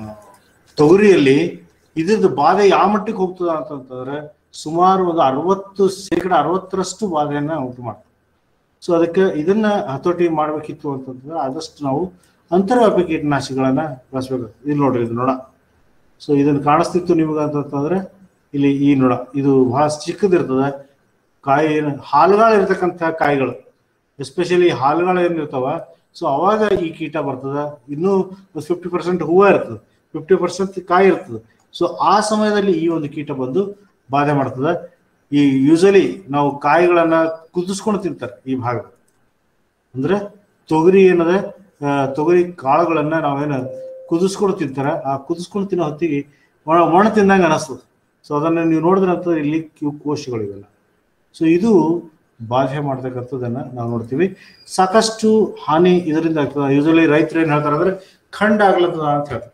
ತೊಗರಿಯಲ್ಲಿ ಇದ್ರದ್ದು ಬಾಧೆ ಯಾವ ಮಟ್ಟಿಗೆ ಹೋಗ್ತದ ಅಂತಂತಂದ್ರೆ ಸುಮಾರು ಒಂದು ಅರವತ್ತು ಶೇಕಡ ಅರವತ್ತರಷ್ಟು ಬಾಧೆಯನ್ನ ಉಂಟು ಮಾಡ್ತದೆ ಸೊ ಅದಕ್ಕೆ ಇದನ್ನ ಹತೋಟಿ ಮಾಡ್ಬೇಕಿತ್ತು ಅಂತಂದ್ರೆ ಆದಷ್ಟು ನಾವು ಅಂತರ್ವ್ಯಾಪಿ ಕೀಟನಾಶಕಗಳನ್ನ ಬಳಸ್ಬೇಕು ಇಲ್ಲಿ ನೋಡ್ರಿ ಇದು ನೊಣ ಸೊ ಇದನ್ನ ಕಾಣಿಸ್ತಿತ್ತು ನಿಮ್ಗೆ ಅಂತಂತಂದ್ರೆ ಇಲ್ಲಿ ಈ ನೊಣ ಇದು ಬಹಳ ಚಿಕ್ಕದಿರ್ತದೆ ಕಾಯಿ ಹಾಲುಗಳು ಇರ್ತಕ್ಕಂಥ ಕಾಯಿಗಳು ಎಸ್ಪೆಷಲಿ ಹಾಲುಗಳು ಏನಿರ್ತಾವ ಸೊ ಅವಾಗ ಈ ಕೀಟ ಬರ್ತದ ಇನ್ನೂ ಫಿಫ್ಟಿ ಪರ್ಸೆಂಟ್ ಹೂವ ಇರ್ತದೆ ಫಿಫ್ಟಿ ಪರ್ಸೆಂಟ್ ಕಾಯಿ ಇರ್ತದೆ ಸೊ ಆ ಸಮಯದಲ್ಲಿ ಈ ಒಂದು ಕೀಟ ಬಂದು ಬಾಧೆ ಮಾಡ್ತದೆ ಈ ಯೂಶಲಿ ನಾವು ಕಾಯಿಗಳನ್ನ ಕುದಿಸ್ಕೊಂಡು ತಿಂತಾರೆ ಈ ಭಾಗ ಅಂದ್ರೆ ತೊಗರಿ ಏನದ ಆ, ತೊಗರಿ ಕಾಳುಗಳನ್ನ ನಾವೇನು ಕುದಿಸ್ಕೊಂಡು ತಿಂತಾರೆ ಆ ಕುದಿಸ್ಕೊಂಡು ತಿನ್ನೋ ಹೊತ್ತಿಗೆ ಒಣ ಒಣ ತಿಂದಂಗೆ ಅನಿಸ್ತದೆ ಸೊ ಅದನ್ನ ನೀವು ನೋಡಿದ್ರೆ ಅಂತ ಇಲ್ಲಿ ಕ್ಯೂ ಕೋಶಗಳು ಇವೆಲ್ಲ ಸೊ ಇದು ಬಾಧೆ ಮಾಡ್ತಕ್ಕಂಥದ್ದನ್ನ ನಾವು ನೋಡ್ತೀವಿ ಸಾಕಷ್ಟು ಹಾನಿ ಇದರಿಂದ ಆಗ್ತದೆ ಯೂಶಲಿ ರೈತರು ಏನ್ ಹೇಳ್ತಾರೆ ಅಂದ್ರೆ ಖಂಡ ಆಗ್ಲತ್ತದ ಅಂತ ಹೇಳ್ತಾರೆ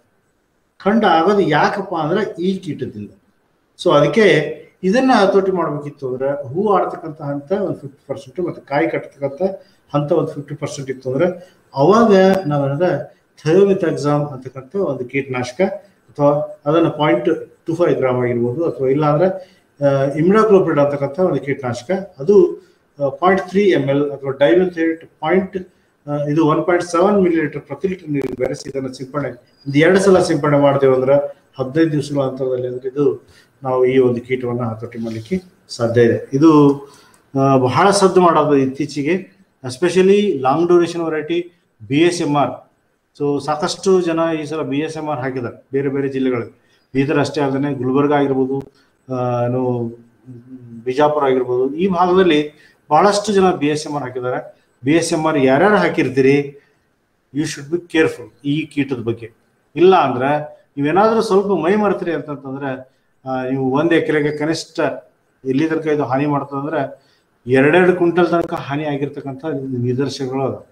ಖಂಡ ಆಗೋದು ಯಾಕಪ್ಪ ಅಂದ್ರೆ ಈ ಕೀಟದಿಂದ ಸೊ ಅದಕ್ಕೆ ಇದನ್ನ ಹತೋಟಿ ಮಾಡ್ಬೇಕಿತ್ತು ಅಂದ್ರೆ ಹೂ ಆಡ್ತಕ್ಕಂಥ ಹಂತ ಒಂದು ಫಿಫ್ಟಿ ಪರ್ಸೆಂಟ್ ಮತ್ತೆ ಕಾಯಿ ಕಟ್ಟತಕ್ಕಂಥ ಹಂತ ಒಂದು ಫಿಫ್ಟಿ ಪರ್ಸೆಂಟ್ ಇತ್ತು ಅಂದ್ರೆ ಅವಾಗ ನಾವೇನದ ಥಯೋಮಿತ್ ಎಕ್ಸಾಮ್ ಅಂತಕ್ಕಂಥ ಒಂದು ಕೀಟನಾಶಕ ಅಥವಾ ಅದನ್ನ ಪಾಯಿಂಟ್ ಟು ಫೈವ್ ಗ್ರಾಮ್ ಆಗಿರ್ಬೋದು ಅಥವಾ ಇಲ್ಲ ಅಂದ್ರೆ ಇಮ್ಡಾಕ್ಲೋಪಿಡ್ ಅಂತಕ್ಕಂಥ ಒಂದು ಕೀಟನಾಶಕ ಅದು ಪಾಯಿಂಟ್ ತ್ರೀ ಎಮ್ ಎಲ್ ಅಥವಾ ಡೈಮಿಥೇಟ್ ಪಾಯಿಂಟ್ ಇದು one point seven millilitre ಪ್ರತಿ ಲೀಟರ್ ನೀರು ಬೆರೆಸಿ ಇದನ್ನು ಸಿಂಪಡಣೆ ಒಂದು ಎರಡು ಸಲ ಸಿಂಪಡಣೆ ಮಾಡ್ತೇವೆ ಅಂದ್ರೆ ಹದಿನೈದು ದಿವಸಗಳ ಅಂತರದಲ್ಲಿ ಅಂದ್ರೆ ಇದು ನಾವು ಈ ಒಂದು ಕೀಟವನ್ನು ಹತೋಟಿ ಮಾಡಲಿಕ್ಕೆ ಸಾಧ್ಯ ಇದೆ ಇದು ಆ, ಬಹಳ ಸದ್ದು ಮಾಡೋದು ಇತ್ತೀಚೆಗೆ especially long duration variety B S M R so ಸಾಕಷ್ಟು ಜನ ಈ ಸಲ ಬಿ ಎಸ್ ಎಮ್ ಆರ್ ಹಾಕಿದ್ದಾರೆ ಬೇರೆ ಬೇರೆ ಜಿಲ್ಲೆಗಳಲ್ಲಿ ಬೀದರ್ ಅಷ್ಟೇ ಅಲ್ಲದೆ ಗುಲ್ಬರ್ಗ ಆಗಿರ್ಬೋದು ಆ, ಏನು ಮ್, ಬಿಜಾಪುರ ಆಗಿರ್ಬೋದು ಈ ಭಾಗದಲ್ಲಿ ಬಹಳಷ್ಟು ಜನ ಬಿ ಎಸ್ ಎಮ್ ಆರ್ ಹಾಕಿದ್ದಾರೆ ಬಿ ಎಸ್ ಎಮ್ ಆರ್ ಯಾರ್ಯಾರು ಹಾಕಿರ್ತೀರಿ ಯು ಶುಡ್ ಬಿ ಕೇರ್ಫುಲ್ ಈ ಕೀಟದ ಬಗ್ಗೆ ಇಲ್ಲ ಅಂದ್ರೆ ನೀವೇನಾದ್ರೂ ಸ್ವಲ್ಪ ಮೈ ಮರ್ತೀರಿ ಅಂತಂತಂದ್ರೆ ಆ, ನೀವು ಒಂದ್ ಎಕರೆಗೆ ಕನಿಷ್ಠ ಎಲ್ಲಿ ತನಕ ಇದು ಹಾನಿ ಮಾಡ್ತದಂದ್ರೆ ಎರಡೆರಡು ಕ್ವಿಂಟಲ್ ತನಕ ಹಾನಿ ಆಗಿರ್ತಕ್ಕಂಥ ನಿದರ್ಶನಗಳು ಅದಾವ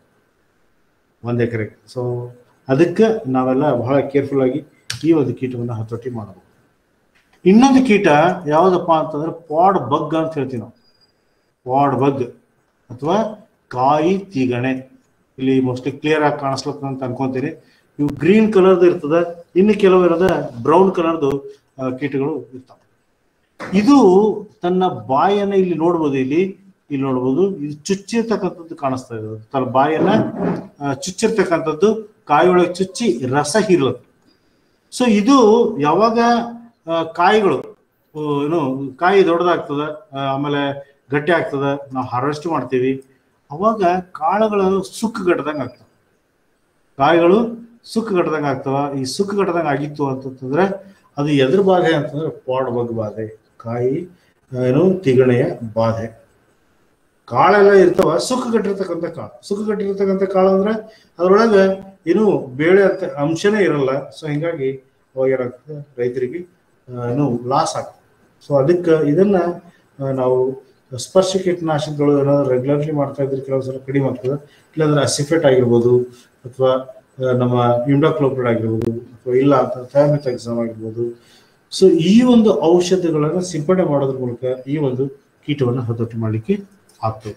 ಒಂದ್ ಎಕರೆಗೆ ಸೊ ಅದಕ್ಕೆ ನಾವೆಲ್ಲ ಬಹಳ ಕೇರ್ಫುಲ್ ಆಗಿ ಈ ಒಂದು ಕೀಟವನ್ನು ಹತೋಟಿ ಮಾಡಬೇಕು ಇನ್ನೊಂದು ಕೀಟ ಯಾವ್ದಪ್ಪ ಅಂತಂದ್ರೆ ಪಾಡ್ ಬಗ್ ಅಂತ ಹೇಳ್ತೀವಿ ನಾವು ಪಾಡ್ ಬಗ್ ಅಥವಾ ಕಾಯಿ ತೀಗಣೆ ಇಲ್ಲಿ ಮೋಸ್ಟ್ಲಿ ಕ್ಲಿಯರ್ ಆಗಿ ಕಾಣಿಸ್ಲತ್ತ ಅಂತ ಅನ್ಕೊಂತೀನಿ ಇವು ಗ್ರೀನ್ ಕಲರ್ದು ಇರ್ತದೆ ಇನ್ನು ಕೆಲವು ಇರೋದ ಬ್ರೌನ್ ಕಲರ್ದು ಕೀಟಗಳು ಇರ್ತಾವೆ ಇದು ತನ್ನ ಬಾಯನ್ನ ಇಲ್ಲಿ ನೋಡ್ಬೋದು ಇಲ್ಲಿ ಇಲ್ಲಿ ನೋಡ್ಬೋದು ಇದು ಚುಚ್ಚಿರ್ತಕ್ಕಂಥದ್ದು ಕಾಣಿಸ್ತಾ ಇದೆ ತನ್ನ ಬಾಯನ್ನ ಆ, ಚುಚ್ಚಿರ್ತಕ್ಕಂಥದ್ದು ಕಾಯಿ ಒಳಗೆ ಚುಚ್ಚಿ ರಸ ಹೀರ್ಲತ್ತು ಸೊ ಇದು ಯಾವಾಗ ಆ, ಕಾಯಿಗಳು ಆ, ಏನು ಕಾಯಿ ದೊಡ್ಡದಾಗ್ತದ ಆ, ಆಮೇಲೆ ಗಟ್ಟಿ ಆಗ್ತದ ನಾವು ಹಾರ್ವೆಸ್ಟ್ ಮಾಡ್ತೀವಿ ಅವಾಗ ಕಾಳುಗಳು ಸುಕ್ಕುಗಟ್ಟದಂಗೆ ಆಗ್ತವೆ ಕಾಯಿಗಳು ಸುಕ್ಕು ಕಟ್ಟದಂಗ ಆಗ್ತಾವ ಈ ಸುಕ್ಕು ಕಟ್ಟದಂಗ ಆಗಿತ್ತು ಅಂತಂತಂದ್ರೆ ಅದು ಎದ್ರ ಬಾಧೆ ಅಂತಂದ್ರೆ ಪಾಡ್ ಬಗ್ ಬಾಧೆ ಕಾಯಿ ಆ, ಏನು ತಿಗಣೆಯ ಬಾಧೆ ಕಾಳೆಲ್ಲ ಇರ್ತಾವ ಸುಕ್ಕು ಕಟ್ಟಿರ್ತಕ್ಕಂಥ ಕಾಳು ಸುಕ್ಕು ಕಟ್ಟಿರ್ತಕ್ಕಂಥ ಕಾಳು ಅಂದ್ರೆ ಅದ್ರೊಳಗೆ ಏನು ಬೇಳೆ ಅಂತ ಅಂಶನೇ ಇರಲ್ಲ ಸೊ ಹಿಂಗಾಗಿ ಅವಾಗ ಏನಾಗ್ತದೆ ರೈತರಿಗೆ ಆ, ಏನು ಲಾಸ್ ಆಗ್ತದೆ ಸೊ ಅದಕ್ಕೆ ಇದನ್ನ ಆ, ನಾವು ಸ್ಪರ್ಶ ಕೀಟನಾಶಕಗಳು ಏನಾದ್ರು ರೆಗ್ಯುಲರ್ಲಿ ಮಾಡ್ತಾ ಇದ್ರೆ ಕೆಲವು ಸಲ ಕಡಿಮೆ ಆಗ್ತದೆ ಇಲ್ಲಾಂದ್ರೆ ಅಸಿಫೆಟ್ ಆಗಿರ್ಬೋದು ಅಥವಾ ಆ, ನಮ್ಮ ಇಂಡೋಕ್ಲೋಪ್ರಿಡ್ ಆಗಿರ್ಬೋದು ಅಥವಾ ಇಲ್ಲ ಅಂತ ಥಯಾಮಿತ್ ಎಕ್ಸಾಮ್ ಆಗಿರ್ಬೋದು ಸೊ ಈ ಒಂದು ಔಷಧಿಗಳನ್ನು ಸಿಂಪಡಣೆ ಮಾಡೋದ್ರ ಮೂಲಕ ಈ ಒಂದು ಕೀಟವನ್ನು ಹತೋಟಿ ಮಾಡಲಿಕ್ಕೆ ಆಗ್ತದೆ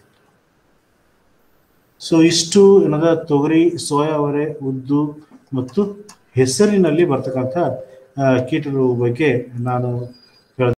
ಸೊ ಇಷ್ಟು ಏನದ ತೊಗರಿ ಸೋಯಾ ಅವರೆ ಉದ್ದು ಮತ್ತು ಹೆಸರಿನಲ್ಲಿ ಬರ್ತಕ್ಕಂಥ ಆ, ಕೀಟಗಳ ಬಗ್ಗೆ ನಾನು